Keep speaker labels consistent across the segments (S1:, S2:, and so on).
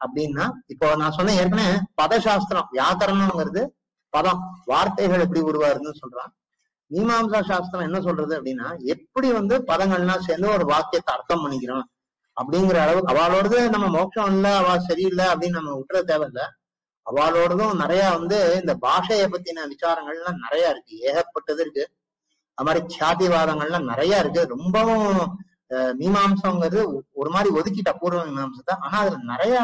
S1: அப்படின்னா இப்போ நான் சொன்னேன் ஏற்கனவே பதசாஸ்திரம் வியாக்கரணம்ங்கிறது பதம் வார்த்தைகள் எப்படி உருவாருன்னு சொல்றான் மீமாம்சா சாஸ்திரம் என்ன சொல்றது அப்படின்னா எப்படி வந்து பதங்கள்லாம் சேர்ந்து ஒரு வாக்கியத்தை அர்த்தம் பண்ணிக்கிறோம் அப்படிங்கிற அளவு அவளோடது நம்ம மோட்சம் இல்ல அவ சரியில்லை அப்படின்னு நம்ம விட்டுற தேவையில்ல அவளோடதும் நிறைய வந்து இந்த பாஷையை பத்தின விசாரங்கள்லாம் நிறைய இருக்கு ஏகப்பட்டது இருக்கு அது மாதிரி கியாதிவாதங்கள்லாம் நிறைய இருக்கு ரொம்பவும் அஹ், மீமாம்சங்கிறது ஒரு மாதிரி ஒதுக்கிட்ட பூர்வ மீமாம்சத்தை ஆனா அதுல நிறைய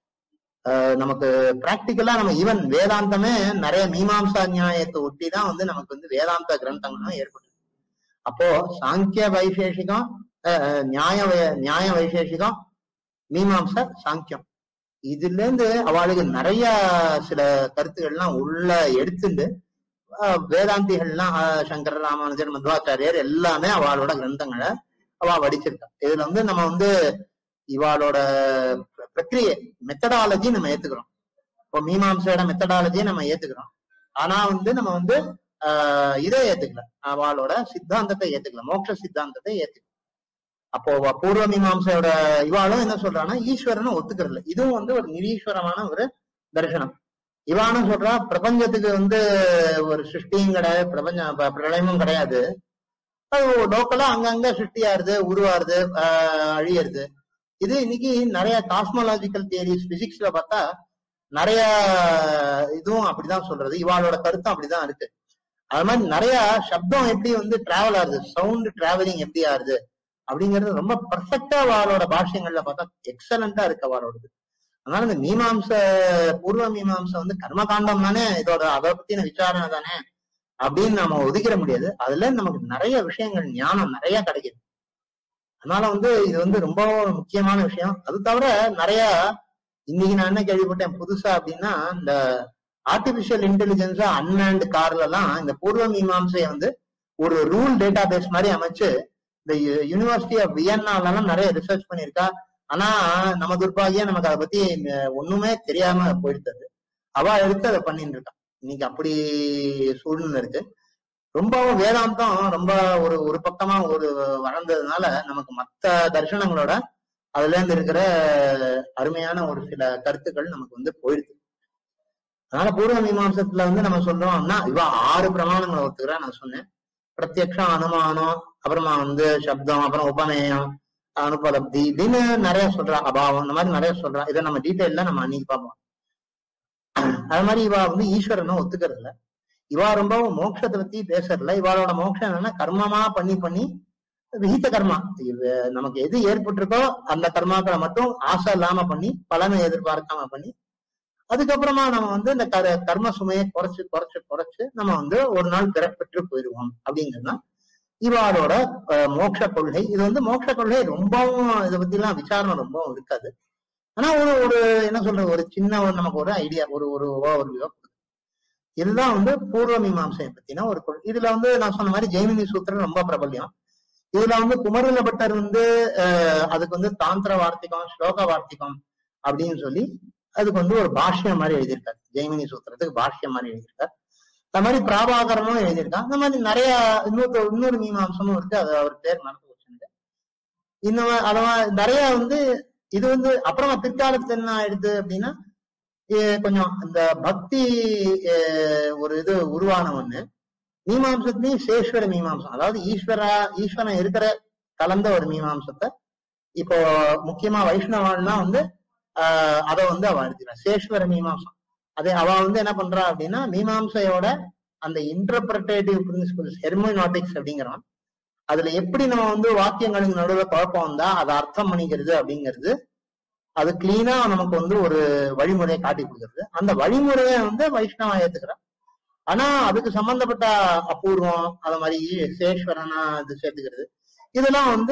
S1: அஹ், நமக்கு பிராக்டிக்கலா நம்ம ஈவன் வேதாந்தமே நிறைய மீமாம்சா நியாயத்தை ஒட்டி தான் வந்து நமக்கு வந்து வேதாந்த கிரந்தங்களும் ஏற்பட்டு அப்போ சாங்கிய வைசேஷிகம் அஹ், அஹ், நியாய வை- நியாய வைசேஷிகம் மீமாம்ச சாங்கியம் இதுல இருந்து அவளுக்கு நிறைய சில கருத்துக்கள்லாம் உள்ள எடுத்துட்டு அஹ், வேதாந்திகள்லாம் அஹ், சங்கர ராமானுஜர் மத்வாச்சாரியர் எல்லாமே அவளோட கிரந்தங்களை அவ வடிச்சிருக்கா இதுல வந்து நம்ம வந்து இவாளோட பிரக்ரியை மெத்தடாலஜி நம்ம ஏத்துக்கிறோம் இப்போ மீமாம்சையோட மெத்தடாலஜியை நம்ம ஏத்துக்கிறோம் ஆனா வந்து நம்ம வந்து ஆஹ் இதை ஏத்துக்கல அவளோட சித்தாந்தத்தை ஏத்துக்கல மோட்ச சித்தாந்தத்தை ஏத்துக்கல அப்போ அவ பூர்வ மீமாம்சையோட இவாளும் என்ன சொல்றான்னா ஈஸ்வரனை ஒத்துக்கிறது இதுவும் வந்து ஒரு நிரீஸ்வரமான ஒரு தரிசனம் இவானும் சொல்றா பிரபஞ்சத்துக்கு வந்து ஒரு சிருஷ்டியும் கிடையாது பிரபஞ்ச ப- பிரளயமும் கிடையாது அது லோக்கலா அங்கங்க சிருஷ்டியாருது உருவாருது ஆஹ் அழியறது இது இன்னைக்கு நிறைய காஸ்மோலாஜிக்கல் தியரிஸ் பிசிக்ஸ்ல பார்த்தா நிறைய இதுவும் அப்படிதான் சொல்றது இவாளோட கருத்தும் அப்படிதான் இருக்கு அது மாதிரி நிறைய சப்தம் எப்படி வந்து டிராவல் ஆகுது சவுண்ட் டிராவலிங் எப்படி ஆகுது அப்படிங்கிறது ரொம்ப பர்ஃபெக்டா அவளோட பாஷ்யங்கள்ல பார்த்தா எக்ஸலண்டா இருக்கு அவளோடது அதனால இந்த மீமாம்ச பூர்வ மீமாம்ச வந்து கர்மகாண்டம் தானே இதோட அதை பத்தின விசாரணை தானே அப்படின்னு நம்ம ஒதுக்கிட முடியாது அதுல நமக்கு நிறைய விஷயங்கள் ஞானம் நிறைய கிடைக்குது அதனால வந்து இது வந்து ரொம்ப ஒரு முக்கியமான விஷயம் அது தவிர நிறைய இன்னைக்கு நான் என்ன கேள்விப்பட்டேன் புதுசா அப்படின்னா இந்த ஆர்டிபிஷியல் இன்டெலிஜென்ஸா அன்மேண்ட் கார்ல எல்லாம் இந்த பூர்வ மீமாம்சையை வந்து ஒரு ரூல் டேட்டா பேஸ் மாதிரி அமைச்சு இந்த யூனிவர்சிட்டி ஆஃப் வியன்னாலாம் நிறைய ரிசர்ச் பண்ணியிருக்கா ஆனா நம்ம துர்பாகியம் நமக்கு அதை பத்தி அஹ், ஒண்ணுமே தெரியாம போயிடுது அவ எடுத்து அதை பண்ணிட்டு இருக்கா இன்னைக்கு அப்படி சூழ்நிலை இருக்கு ரொம்பவும் வேதாந்தம் ரொம்ப ஒரு ஒரு பக்கமா ஒரு வளர்ந்ததுனால நமக்கு மத்த தரிசனங்களோட அதுல இருந்து இருக்கிற அருமையான ஒரு சில கருத்துக்கள் நமக்கு வந்து போயிடுது அதனால பூர்வ மீமாம்சத்துல வந்து நம்ம சொல்றோம்னா இவ ஆறு பிரமாணங்களை ஒத்துக்கிறா நான் சொன்னேன் பிரத்யக்ஷம் அனுமானம் அப்புறமா வந்து சப்தம் அப்புறம் உபநயம் அனுபலப்தி இப்படின்னு நிறைய சொல்றா அபாவம் இந்த மாதிரி நிறைய சொல்றா இதை நம்ம டீட்டெயில்ல நம்ம அன்னைக்கு பார்ப்போம் அது மாதிரி இவா வந்து ஈஸ்வரனை ஒத்துக்கிறது இல்ல இவா ரொம்ப மோட்சத்தை பத்தி பேசுறதுல இவாளோட மோட்சம் என்னன்னா கர்மமா பண்ணி பண்ணி விகித கர்மா இது நமக்கு எது ஏற்பட்டிருக்கோ அந்த கர்மாக்களை மட்டும் ஆசை இல்லாம பண்ணி பலனை எதிர்பார்க்காம பண்ணி அதுக்கப்புறமா நம்ம வந்து இந்த கர கர்ம சுமையை குறைச்சு குறைச்சு குறைச்சு நம்ம வந்து ஒரு நாள் பிறப்பெற்று போயிடுவோம் அப்படிங்கிறது தான் இவாளோட அஹ், மோட்ச கொள்கை இது வந்து மோட்ச கொள்கை ரொம்பவும் இதை பத்தி எல்லாம் விசாரணை ரொம்பவும் இருக்காது ஆனா ஒரு ஒரு என்ன சொல்றது ஒரு சின்ன ஒரு நமக்கு ஒரு ஐடியா ஒரு ஒரு ஓவர் இதுதான் வந்து பூர்வ மீமாம்சையை பத்தின ஒரு கொள்கை இதுல வந்து நான் சொன்ன மாதிரி ஜெய்மினி சூத்திரம் ரொம்ப பிரபல்யம் இதுல வந்து குமரில பட்டர் வந்து அஹ், அதுக்கு வந்து தாந்திர வார்த்திகம் ஸ்லோக வார்த்திகம் அப்படின்னு சொல்லி அதுக்கு வந்து ஒரு பாஷ்யம் மாதிரி எழுதியிருக்காரு ஜெய்மினி சூத்திரத்துக்கு பாஷ்யம் மாதிரி எழுதியிருக்காரு அந்த மாதிரி பிராபாகரமும் எழுதியிருக்கான் அந்த மாதிரி நிறைய இன்னொரு இன்னொரு மீமாம்சமும் இருக்கு அது அவர் பேர் மறந்து போச்சு இன்னும் அதெல்லாம் நிறைய வந்து இது வந்து அப்புறமா பிற்காலத்துல என்ன ஆயிடுது அப்படின்னா இ- கொஞ்சம் இந்த பக்தி அஹ், ஒரு இது உருவான ஒண்ணு மீமாம்சத்துலயும் சேஸ்வர மீமாம்சம் அதாவது ஈஸ்வரா ஈஸ்வரன் இருக்கிற கலந்த ஒரு மீமாம்சத்தை இப்போ முக்கியமா வைஷ்ணவாள்லாம் வந்து ஆஹ் அதை வந்து அவ எடுத்துக்கிறா சேஸ்வர மீமாம்சம் அதே அவ வந்து என்ன பண்றா அப்படின்னா மீமாம்சையோட அந்த இன்டர்பிரட்டேட்டிவ் பிரின்சிபல்ஸ் ஹெர்மோனாட்டிக்ஸ் அப்படிங்கிறோம் அதுல எப்படி நம்ம வந்து வாக்கியங்களுக்கு நடுவில் குழப்பம் வந்தா அதை அர்த்தம் பண்ணிக்கிறது அப்படிங்கிறது அது கிளீனா நமக்கு வந்து ஒரு வழிமுறையை காட்டி கொடுக்குறது அந்த வழிமுறையை வந்து வைஷ்ணவா ஏத்துக்கிறா ஆனா அதுக்கு சம்பந்தப்பட்ட அபூர்வம் அது மாதிரி சேஸ்வரனா இது சேர்த்துக்கிறது இதெல்லாம் வந்து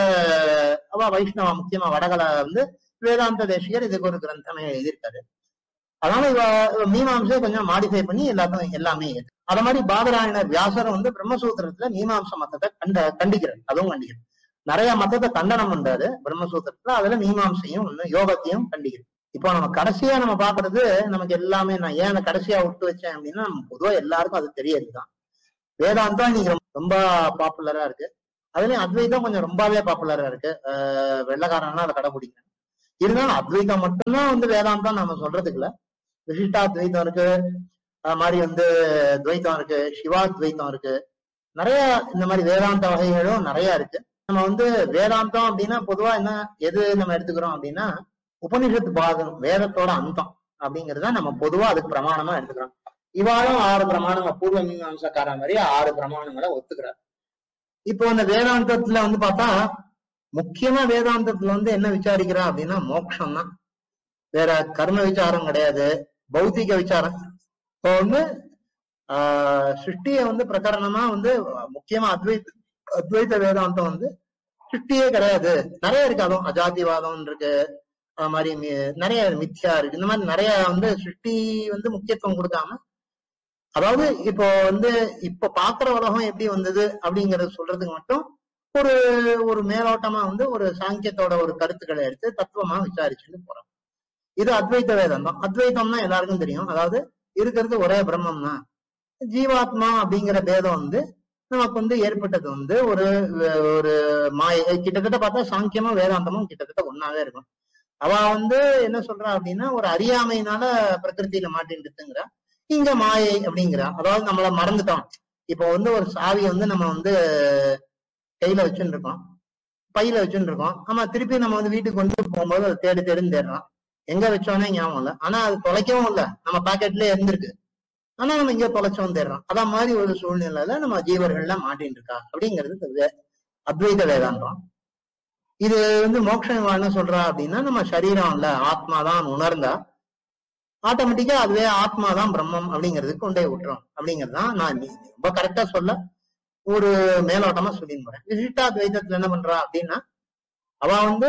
S1: அஹ், அவ வைஷ்ணவா முக்கியமா வடகலை வந்து வேதாந்த தேசிகர் இதுக்கு ஒரு கிரந்தமே எழுதியிருக்காரு அதனால இவ இவ மீமாம்சை கொஞ்சம் மாடிஃபை பண்ணி எல்லாத்தையும் எல்லாமே ஏத்து அத மாதிரி பாதராயணர் வியாசர் வந்து பிரம்மசூத்திரத்துல மீமாம்ச மத்தத்தை கண்ட கண்டிக்கிறார் அதுவும் கண்டிக்கிறார் நிறைய மத்தத்தை கண்டனம் பண்றாரு பிரம்மசூத்திரத்துல அதுல மீமாம்சையும் ஒண்ணு யோகத்தையும் கண்டிக்கிறார் இப்போ நம்ம கடைசியா நம்ம பாக்குறது நமக்கு எல்லாமே நான் ஏன் அதை கடைசியா விட்டு வச்சேன் அப்படின்னா நம்ம பொதுவா எல்லாருக்கும் அது தெரியறதுதான் வேதாந்தம் இன்னைக்கு ரொம்ப- ரொம்ப பாப்புலரா இருக்கு அதுலயும் அத்வைதம் கொஞ்சம் ரொம்பவே பாப்புலரா இருக்கு ஆஹ் வெள்ளக்காரன்னா அதை கடைபிடிக்கிறேன் இருந்தாலும் அத்வைதம் மட்டும்தான் வந்து வேதாந்தம் நம்ம சொல்றதுக்கு இல்ல விசிஷ்டாத்வைதம் இருக்கு அது மாதிரி வந்து துவைத்தம் இருக்கு சிவாத்வைத்தம் இருக்கு நிறைய இந்த மாதிரி வேதாந்த வகைகளும் நிறைய இருக்கு நம்ம வந்து வேதாந்தம் அப்படின்னா பொதுவா என்ன எது நம்ம எடுத்துக்கிறோம் அப்படின்னா உபனிஷத்து பாகம் வேதத்தோட அந்தம் அப்படிங்கறத நம்ம பொதுவா அதுக்கு பிரமாணமா எடுத்துக்கிறோம் இவாளும் ஆறு பிரமாணம் பூர்வ மீமாம்சக்கார மாதிரி ஆறு பிரமாணங்களை ஒத்துக்கிறார் இப்போ அந்த வேதாந்தத்துல வந்து பார்த்தா முக்கியமா வேதாந்தத்துல வந்து என்ன விசாரிக்கிறா அப்படின்னா மோட்சம் தான் வேற கர்ம விசாரம் கிடையாது பௌத்திக விசாரம் இப்போ வந்து ஆஹ் சிருஷ்டிய வந்து பிரகரணமா வந்து முக்கியமா அத்வைத் அத்வைத வேதாந்தம் வந்து சிருஷ்டியே கிடையாது நிறைய இருக்கு அதுவும் அஜாதிவாதம் இருக்கு அது மாதிரி மி- நிறைய மித்யா இருக்கு இந்த மாதிரி நிறைய வந்து சிருஷ்டி வந்து முக்கியத்துவம் கொடுக்காம அதாவது இப்போ வந்து இப்ப பாக்குற உலகம் எப்படி வந்தது அப்படிங்கறத சொல்றதுக்கு மட்டும் ஒரு ஒரு மேலோட்டமா வந்து ஒரு சாங்கியத்தோட ஒரு கருத்துக்களை எடுத்து தத்துவமா விசாரிச்சுட்டு போறோம் இது அத்வைத வேதாந்தம் அத்வைதம்னா எல்லாருக்கும் தெரியும் அதாவது இருக்கிறது ஒரே பிரம்மம் தான் ஜீவாத்மா அப்படிங்கிற பேதம் வந்து நமக்கு வந்து ஏற்பட்டது வந்து ஒரு ஒரு மாய கிட்டத்தட்ட பார்த்தா சாங்கியமும் வேதாந்தமும் கிட்டத்தட்ட ஒன்னாவே இருக்கும் அவ வந்து என்ன சொல்றா அப்படின்னா ஒரு அறியாமையினால பிரகிருதியில மாட்டின்ட்டுங்கிறா இங்க மாயை அப்படிங்கிறா அதாவது நம்மள மறந்துட்டோம் இப்போ வந்து ஒரு சாவி வந்து நம்ம வந்து கையில வச்சுட்டு இருக்கோம் பையில வச்சுட்டு இருக்கோம் ஆமா திருப்பி நம்ம வந்து வீட்டுக்கு கொண்டு போகும்போது அதை தேடி தேடின்னு தேடுறோம் எங்க வச்சோன்னே ஞாபகம் இல்ல ஆனா அது தொலைக்கவும் இல்ல நம்ம பாக்கெட்லயே இருந்திருக்கு ஆனா நம்ம இங்க தொலைச்சோம் தேடுறோம் அதான் மாதிரி ஒரு சூழ்நிலையில நம்ம ஜீவர்கள்லாம் மாட்டின்னு இருக்கா அப்படிங்கிறது இந்த வே- அத்வைத வேதாந்தம் இது வந்து மோட்சம் என்ன சொல்றா அப்படின்னா நம்ம சரீரம் இல்ல ஆத்மாதான் உணர்ந்தா ஆட்டோமேட்டிக்கா அதுவே ஆத்மாதான் பிரம்மம் அப்படிங்கிறதுக்கு கொண்டே விட்டுரும் அப்படிங்கிறது தான் நான் நீ- ரொம்ப கரெக்டா சொல்ல ஒரு மேலோட்டமா சொல்லின்னு போறேன் விசிஷ்டாத்வைதத்துல என்ன பண்றா அப்படின்னா அவ வந்து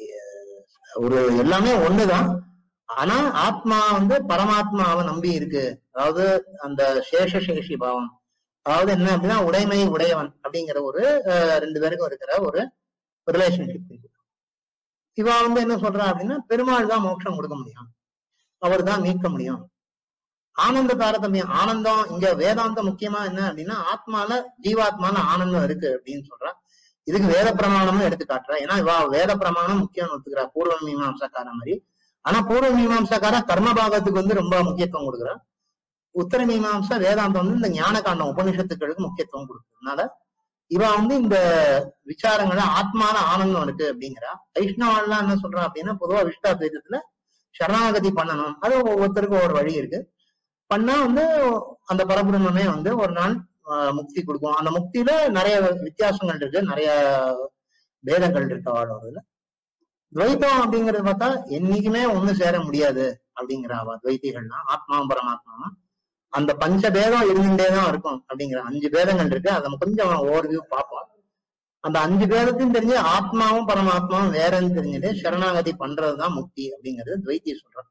S1: அஹ், ஒரு எல்லாமே ஒண்ணுதான் ஆனா ஆத்மா வந்து பரமாத்மாவை நம்பி இருக்கு அதாவது அந்த சேஷ சேஷி பாவம் அதாவது என்ன அப்படின்னா உடைமை உடையவன் அப்படிங்கிற ஒரு அஹ், ரெண்டு பேருக்கும் இருக்கிற ஒரு ரிலேஷன்ஷிப் இருக்கு இவ வந்து என்ன சொல்றா அப்படின்னா பெருமாள் தான் மோட்சம் கொடுக்க முடியும் அவர் தான் மீட்க முடியும் ஆனந்த தாரதமியம் ஆனந்தம் இங்க வேதாந்தம் முக்கியமா என்ன அப்படின்னா ஆத்மால ஜீவாத்மால ஆனந்தம் இருக்கு அப்படின்னு சொல்றா இதுக்கு வேத பிரமாணமும் எடுத்து காட்டுறா ஏன்னா இவ வேத பிரமாணம் முக்கியம் ஒத்துக்கிறா பூர்வ மீமாம்சக்கார மாதிரி ஆனா பூர்வ மீமாம்சக்கார கர்ம பாகத்துக்கு வந்து ரொம்ப முக்கியத்துவம் கொடுக்குறா உத்தர மீமாம்சா வேதாந்தம் வந்து இந்த ஞான காண்டம் உபனிஷத்துக்களுக்கு முக்கியத்துவம் கொடுக்குறதுனால இவ வந்து இந்த விசாரங்களை ஆத்மால ஆனந்தம் இருக்கு அப்படிங்கிறா வைஷ்ணவன்லாம் என்ன சொல்றா அப்படின்னா பொதுவா விஷ்டாத்வைதத்துல சரணாகதி பண்ணணும் அது ஒவ்வொருத்தருக்கும் ஒரு வழி இருக்கு பண்ணா வந்து அந்த பரபிரம்மே வந்து ஒரு நாள் ஆஹ், முக்தி கொடுக்கும் அந்த முக்தியில நிறைய வித்தியாசங்கள் இருக்கு நிறைய பேதங்கள் இருக்கு அவளோட துவைத்தம் அப்படிங்கறது பார்த்தா என்னைக்குமே ஒண்ணு சேர முடியாது அப்படிங்கிற அவ துவைத்திகள்னா ஆத்மாவும் பரமாத்மாவும் அந்த பஞ்ச பேதம் இருந்துட்டே தான் இருக்கும் அப்படிங்கிற அஞ்சு பேதங்கள் இருக்கு அதை நம்ம கொஞ்சம் ஓவர்வியூ பார்ப்போம் அந்த அஞ்சு பேதத்தையும் தெரிஞ்சு ஆத்மாவும் பரமாத்மாவும் வேறன்னு தெரிஞ்சுட்டு சரணாகதி பண்றதுதான் முக்தி அப்படிங்கிறது துவைத்தி சொல்றாங்க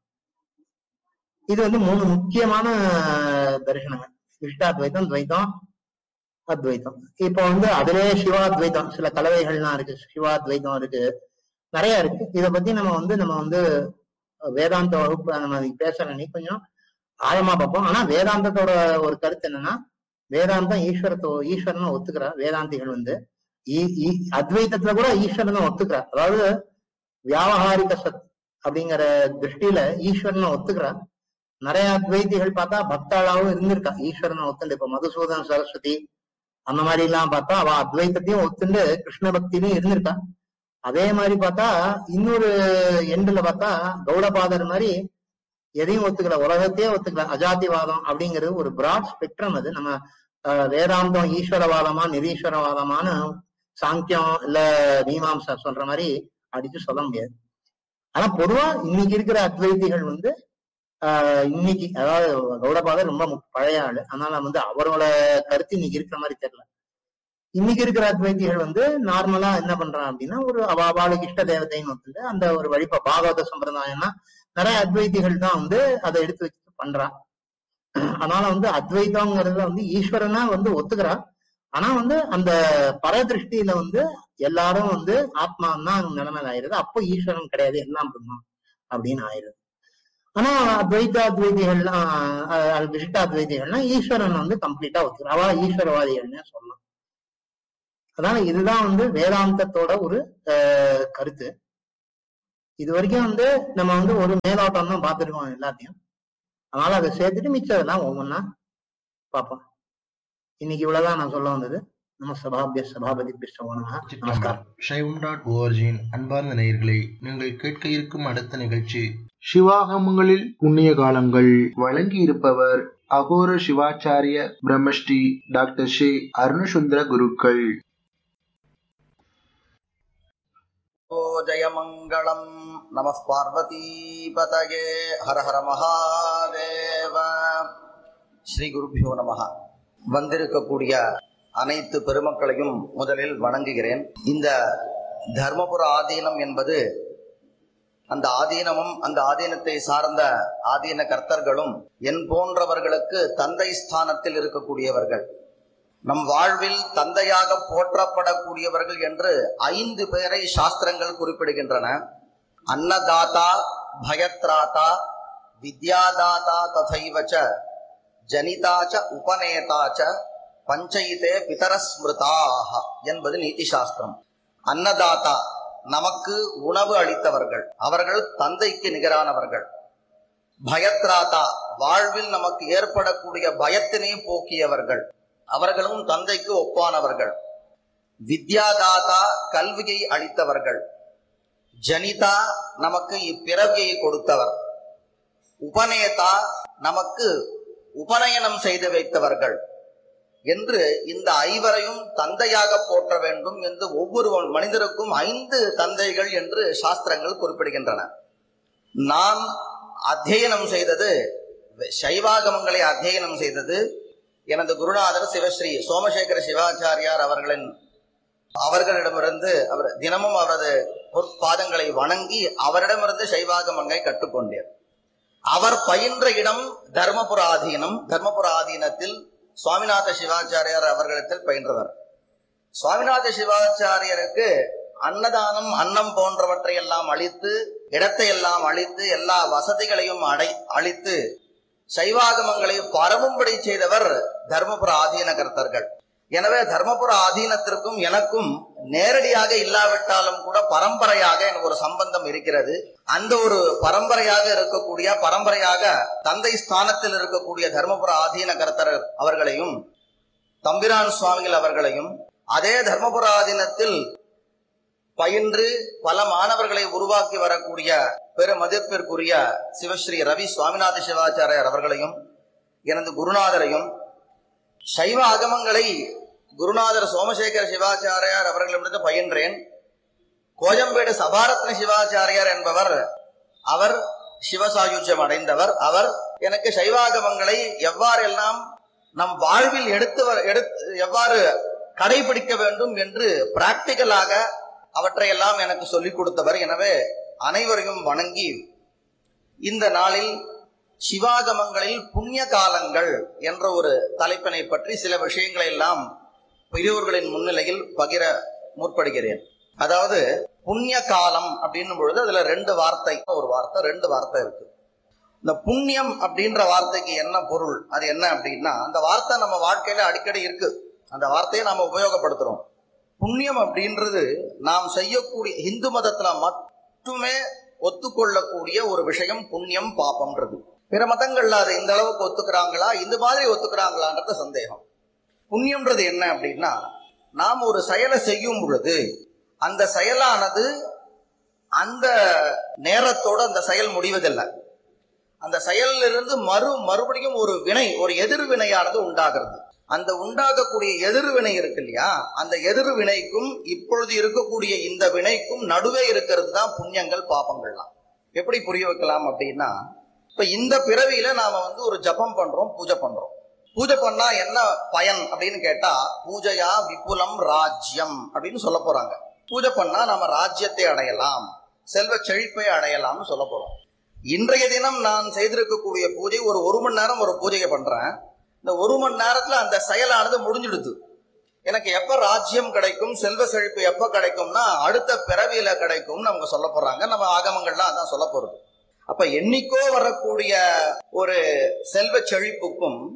S1: இது வந்து மூணு முக்கியமான தரிசனங்கள் விஷ்டாத்வைத்தம் துவைத்தம் அத்வைத்தம் இப்போ வந்து அதிலே சிவாத்வைத்தம் சில கலவைகள்லாம் இருக்கு சிவாத்வைத்தம் இருக்கு நிறைய இருக்கு இத பத்தி நம்ம வந்து நம்ம வந்து வேதாந்த வகுப்பு நம்ம இன்னைக்கு பேசுற அன்னைக்கு கொஞ்சம் ஆழமா பார்ப்போம் ஆனா வேதாந்தத்தோட ஒரு கருத்து என்னன்னா வேதாந்தம் ஈஸ்வரத்தோ ஈஸ்வரனை ஒத்துக்கிறா வேதாந்திகள் வந்து ஈ- ஈ- அத்வைத்தத்துல கூட ஈஸ்வரனை ஒத்துக்கிறா அதாவது வியாவகாரிக சத் அப்படிங்கிற திருஷ்டியில ஈஸ்வரனை ஒத்துக்கிறா நிறைய அத்வைதிகள் பார்த்தா பக்தாளாவும் இருந்திருக்கா ஈஸ்வரனை ஒத்துண்டு இப்ப மதுசூதன் சரஸ்வதி அந்த மாதிரி எல்லாம் பார்த்தா அவ அத்வைத்தத்தையும் ஒத்துண்டு கிருஷ்ண பக்தியிலும் இருந்திருக்கா அதே மாதிரி பார்த்தா இன்னொரு எண்டுல பார்த்தா கௌடபாதர் மாதிரி எதையும் ஒத்துக்கல உலகத்தையே ஒத்துக்கல அஜாதிவாதம் அப்படிங்கிறது ஒரு பிராட் ஸ்பெக்ட்ரம் அது நம்ம அஹ், வேதாந்தம் ஈஸ்வரவாதமா நிரீஸ்வரவாதமான சாங்கியம் இல்ல மீமாம்சா சொல்ற மாதிரி அடிச்சு சொல்ல முடியாது ஆனா பொதுவா இன்னைக்கு இருக்கிற அத்வைதிகள் வந்து ஆஹ் இன்னைக்கு அதாவது கௌடபாதர் ரொம்ப மு- பழைய ஆளு அதனால வந்து அவரோட கருத்து இன்னைக்கு இருக்கிற மாதிரி தெரியல இன்னைக்கு இருக்கிற அத்வைதிகள் வந்து நார்மலா என்ன பண்றான் அப்படின்னா ஒரு அவ அவளுக்கு இஷ்ட தேவதைன்னு ஒத்துட்டு அந்த ஒரு வழிபா பாகவத சம்பிரதாயம்னா நிறைய அத்வைதிகள் தான் வந்து அதை எடுத்து வச்சு பண்றா அதனால வந்து அத்வைதம்ங்கிறதுல வந்து ஈஸ்வரனா வந்து ஒத்துக்கிறா ஆனா வந்து அந்த பரதிருஷ்டியில வந்து எல்லாரும் வந்து ஆத்மா தான் நிலைமையில ஆயிருது அப்போ ஈஸ்வரன் கிடையாது எல்லாம் பிரம்மம் அப்படின்னு ஆயிருது ஆனா அத்வைத அத்வைதிகள்லாம் அஹ், விசிஷ்டாத்வைதிகள்லாம் ஈஸ்வரன் வந்து கம்ப்ளீட்டா ஒத்துக்கிறா அவ ஈஸ்வரவாதிகள்னு சொல்லலாம் அதனால இதுதான் வந்து வேதாந்தத்தோட ஒரு அஹ், கருத்து இது வரைக்கும் வந்து நம்ம வந்து ஒரு மேலோட்டம் தான் பார்த்துருக்கோம் எல்லாத்தையும் அதனால அதை சேர்த்துட்டு மிச்சதெல்லாம் ஒவ்வொன்றா பார்ப்போம் இன்னைக்கு இவ்வளவுதான் நான் சொல்ல வந்தது நம்ம சபாபிய சபாபதி பிஷ்டவனமா நமஸ்காரம்
S2: சைவம் டாட் ஓஆர்ஜியின் அன்பார்ந்த நேயர்களை நீங்கள் கேட்க இருக்கும் அடுத்த நிகழ்ச்சி சிவாகமங்களில் புண்ணிய காலங்கள் வழங்கி இருப்பவர் அகோர சிவாச்சாரிய பிரம்மஸ்ரீ டாக்டர் ஸ்ரீ அருணசுந்தர குருக்கள்
S3: ओ जयमङ्गलम् नमः पार्वतीपतये हर हर மகாதேவ ஸ்ரீ குருபியோ நமஹ வந்திருக்கக்கூடிய அனைத்து பெருமக்களையும் முதலில் வணங்குகிறேன் இந்த தர்மபுர ஆதீனம் என்பது அந்த ஆதீனமும் அந்த ஆதீனத்தை சார்ந்த ஆதீன கர்த்தர்களும் என் போன்றவர்களுக்கு தந்தை ஸ்தானத்தில் இருக்கக்கூடியவர்கள் நம் வாழ்வில் தந்தையாக போற்றப்படக்கூடியவர்கள் என்று ஐந்து பேரை சாஸ்திரங்கள் குறிப்பிடுகின்றன அன்னதாதா பயத்ராதா வித்யாதாதா ததைவச்ச ஜனிதாச்ச உபநேதாச்ச பஞ்சயிதே பிதரஸ்மிருதாக என்பது நீதி சாஸ்திரம் அன்னதாதா நமக்கு உணவு அளித்தவர்கள் அவர்கள் தந்தைக்கு நிகரானவர்கள் பயத்ராதா வாழ்வில் நமக்கு ஏற்படக்கூடிய பயத்தினை போக்கியவர்கள் அவர்களும் தந்தைக்கு ஒப்பானவர்கள் வித்யாதாதா கல்வியை அளித்தவர்கள் ஜனிதா நமக்கு இப்பிறவியை கொடுத்தவர் உபநேதா நமக்கு உபநயனம் செய்து வைத்தவர்கள் என்று இந்த ஐவரையும் தந்தையாக போற்ற வேண்டும் என்று ஒவ்வொரு மனிதருக்கும் ஐந்து தந்தைகள் என்று சாஸ்திரங்கள் குறிப்பிடுகின்றன நான் அத்தியனம் செய்தது சைவாகமங்களை அத்தியனம் செய்தது எனது குருநாதர் சிவஸ்ரீ சோமசேகர சிவாச்சாரியார் அவர்களின் அவர்களிடமிருந்து அவர் தினமும் அவரது பொற்பாதங்களை வணங்கி அவரிடமிருந்து சைவாகமங்களை கற்றுக்கொண்டேன் அவர் பயின்ற இடம் தர்மபுர ஆதீனம் தர்மபுர ஆதீனத்தில் சுவாமிநாத சிவாச்சாரியார் அவர்களிடத்தில் பயின்றவர் சுவாமிநாத சிவாச்சாரியருக்கு அன்னதானம் அன்னம் போன்றவற்றை எல்லாம் அளித்து இடத்தை எல்லாம் அளித்து எல்லா வசதிகளையும் அடை அளித்து சைவாகமங்களை பரவும்படி செய்தவர் தர்மபுர ஆதீன கர்த்தர்கள் எனவே தர்மபுர ஆதீனத்திற்கும் எனக்கும் நேரடியாக இல்லாவிட்டாலும் கூட பரம்பரையாக எனக்கு ஒரு சம்பந்தம் இருக்கிறது அந்த ஒரு பரம்பரையாக இருக்கக்கூடிய பரம்பரையாக தந்தை ஸ்தானத்தில் இருக்கக்கூடிய தர்மபுர ஆதீன கர்த்தர் அவர்களையும் தம்பிரான் சுவாமிகள் அவர்களையும் அதே தர்மபுர ஆதீனத்தில் பயின்று பல மாணவர்களை உருவாக்கி வரக்கூடிய பெருமதிப்பிற்குரிய சிவஸ்ரீ ரவி சுவாமிநாத சிவாச்சாரியர் அவர்களையும் எனது குருநாதரையும் சைவ அகமங்களை குருநாதர் சோமசேகர சிவாச்சாரியார் அவர்களிடமிருந்து பயின்றேன் கோஜம்பேடு சபாரத்ன சிவாச்சாரியார் என்பவர் அவர் சிவசாயுஜ்யம் அடைந்தவர் அவர் எனக்கு சைவாகமங்களை எவ்வாறெல்லாம் நம் வாழ்வில் எடுத்து வ- எடுத்து எவ்வாறு கடைபிடிக்க வேண்டும் என்று பிராக்டிக்கலாக அவற்றையெல்லாம் எனக்கு சொல்லிக் கொடுத்தவர் எனவே அனைவரையும் வணங்கி இந்த நாளில் சிவாகமங்களில் புண்ணிய காலங்கள் என்ற ஒரு தலைப்பினை பற்றி சில விஷயங்களை எல்லாம் பெரியோர்களின் முன்னிலையில் பகிர முற்படுகிறேன் அதாவது புண்ணிய காலம் அப்படின்னும் பொழுது அதுல ரெண்டு வார்த்தை ஒரு வார்த்தை ரெண்டு வார்த்தை இருக்கு இந்த புண்ணியம் அப்படின்ற வார்த்தைக்கு என்ன பொருள் அது என்ன அப்படின்னா அந்த வார்த்தை நம்ம வாழ்க்கையில அடிக்கடி இருக்கு அந்த வார்த்தையை நாம உபயோகப்படுத்துறோம் புண்ணியம் அப்படின்றது நாம் செய்யக்கூடிய இந்து மதத்துல மட்டுமே ஒத்துக்கொள்ளக்கூடிய ஒரு விஷயம் புண்ணியம் பாபம்ன்றது பிற மதங்கள்ல அதை இந்த அளவுக்கு ஒத்துக்கிறாங்களா இந்த மாதிரி ஒத்துக்கிறாங்களான்றது சந்தேகம் புண்ணியம்ன்றது என்ன அப்படின்னா நாம் ஒரு செயலை செய்யும் பொழுது அந்த செயலானது அந்த நேரத்தோட அந்த செயல் முடிவதில்லை அந்த செயலிலிருந்து மறு மறுபடியும் ஒரு வினை ஒரு எதிர்வினையானது உண்டாகிறது அந்த உண்டாகக்கூடிய எதிர்வினை இருக்கு இல்லையா அந்த எதிர்வினைக்கும் இப்பொழுது இருக்கக்கூடிய இந்த வினைக்கும் நடுவே இருக்கிறது தான் புண்ணியங்கள் பாபங்கள்லாம் எப்படி புரிய வைக்கலாம் அப்படின்னா இப்ப இந்த பிறவியில நாம வந்து ஒரு ஜபம் பண்றோம் பூஜை பண்றோம் பூஜை பண்ணா என்ன பயன் அப்படின்னு கேட்டா பூஜையா விபுலம் ராஜ்யம் அப்படின்னு சொல்ல போறாங்க பூஜை பண்ணா நாம ராஜ்யத்தை அடையலாம் செல்வ செழிப்பை அடையலாம்னு சொல்ல போறோம் இன்றைய தினம் நான் செய்திருக்கக்கூடிய பூஜை ஒரு ஒரு மணி நேரம் ஒரு பூஜையை பண்றேன் இந்த ஒரு மணி நேரத்துல அந்த செயலானது முடிஞ்சிடுது எனக்கு எப்ப ராஜ்யம் கிடைக்கும் செல்வ செழிப்பு எப்ப கிடைக்கும்னா அடுத்த பிறவியில கிடைக்கும்னு அவங்க சொல்ல போறாங்க நம்ம ஆகமங்கள்லாம் அதான் சொல்ல போறது அப்ப என்னைக்கோ வரக்கூடிய ஒரு செல்வ செழிப்புக்கும்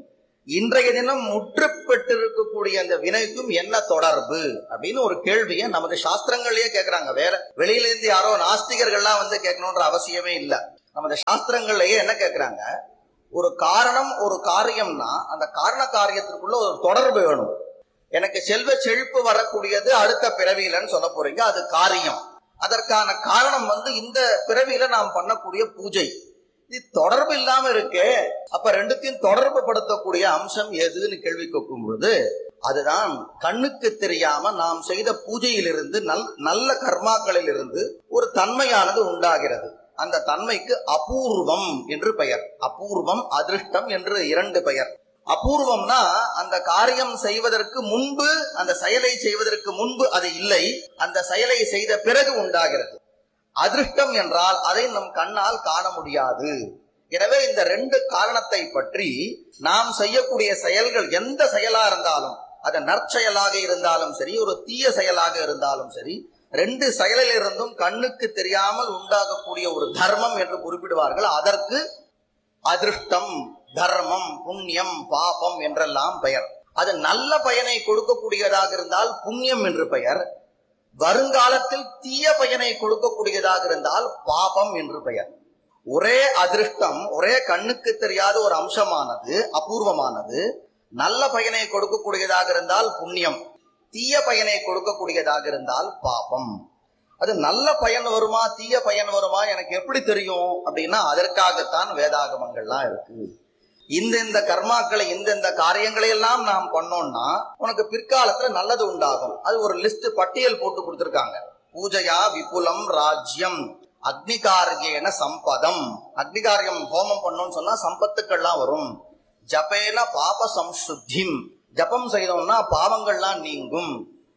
S3: இன்றைய தினம் முற்று பெற்றிருக்கக்கூடிய அந்த வினைக்கும் என்ன தொடர்பு அப்படின்னு ஒரு கேள்வியை நமது சாஸ்திரங்கள்லயே கேட்கறாங்க வேற வெளியில இருந்து யாரோ நாஸ்திகர்கள்லாம் வந்து கேட்கணுன்ற அவசியமே இல்ல நமது சாஸ்திரங்கள்லயே என்ன கேட்கறாங்க ஒரு காரணம் ஒரு காரியம்னா அந்த காரண காரியத்திற்குள்ள ஒரு தொடர்பு வேணும் எனக்கு செல்வ செழிப்பு வரக்கூடியது அடுத்த பிறவியிலன்னு சொல்ல போறீங்க அது காரியம் அதற்கான காரணம் வந்து இந்த பிறவியில நாம் பண்ணக்கூடிய பூஜை இது தொடர்பு இல்லாம இருக்கே அப்ப ரெண்டுத்தையும் தொடர்பு படுத்தக்கூடிய அம்சம் எதுன்னு கேள்வி கேட்கும் பொழுது அதுதான் கண்ணுக்கு தெரியாம நாம் செய்த பூஜையிலிருந்து நல் நல்ல கர்மாக்களில் இருந்து ஒரு தன்மையானது உண்டாகிறது அந்த தன்மைக்கு அபூர்வம் என்று பெயர் அபூர்வம் அதிருஷ்டம் என்று இரண்டு பெயர் அபூர்வம்னா அந்த காரியம் செய்வதற்கு முன்பு அந்த செயலை செய்வதற்கு முன்பு அது இல்லை அந்த செயலை செய்த பிறகு உண்டாகிறது அதிருஷ்டம் என்றால் அதை நம் கண்ணால் காண முடியாது எனவே இந்த ரெண்டு காரணத்தை பற்றி நாம் செய்யக்கூடிய செயல்கள் எந்த செயலா இருந்தாலும் அது நற்செயலாக இருந்தாலும் சரி ஒரு தீய செயலாக இருந்தாலும் சரி ரெண்டு செயலிலிருந்தும் கண்ணுக்கு தெரியாமல் உண்டாகக்கூடிய ஒரு தர்மம் என்று குறிப்பிடுவார்கள் அதற்கு அதிருஷ்டம் தர்மம் புண்ணியம் பாபம் என்றெல்லாம் பெயர் அது நல்ல பயனை கொடுக்கக்கூடியதாக இருந்தால் புண்ணியம் என்று பெயர் வருங்காலத்தில் தீய பயனை கொடுக்கக்கூடியதாக இருந்தால் பாபம் என்று பெயர் ஒரே அதிருஷ்டம் ஒரே கண்ணுக்கு தெரியாத ஒரு அம்சமானது அபூர்வமானது நல்ல பயனை கொடுக்கக்கூடியதாக இருந்தால் புண்ணியம் தீய பயனை கொடுக்கக்கூடியதாக இருந்தால் பாபம் அது நல்ல பயன் வருமா தீய பயன் வருமா எனக்கு எப்படி தெரியும் அப்படின்னா அதற்காகத்தான் வேதாகமங்கள்லாம் இருக்கு இந்த இந்த கர்மாக்களை இந்த இந்த காரியங்களை எல்லாம் நாம் பண்ணோம்னா உனக்கு பிற்காலத்துல நல்லது உண்டாகும் அது ஒரு லிஸ்ட் பட்டியல் போட்டு கொடுத்திருக்காங்க பூஜையா விபுலம் ராஜ்யம் அக்னிகாரியேன சம்பதம் அக்னிகாரியம் ஹோமம் பண்ணோம்னு சொன்னா சம்பத்துக்கள்லாம் வரும் ஜபேன பாப சம்சுத்திம் ஜபம் செய்தோம்னா பாவங்கள்லாம் நீங்கும்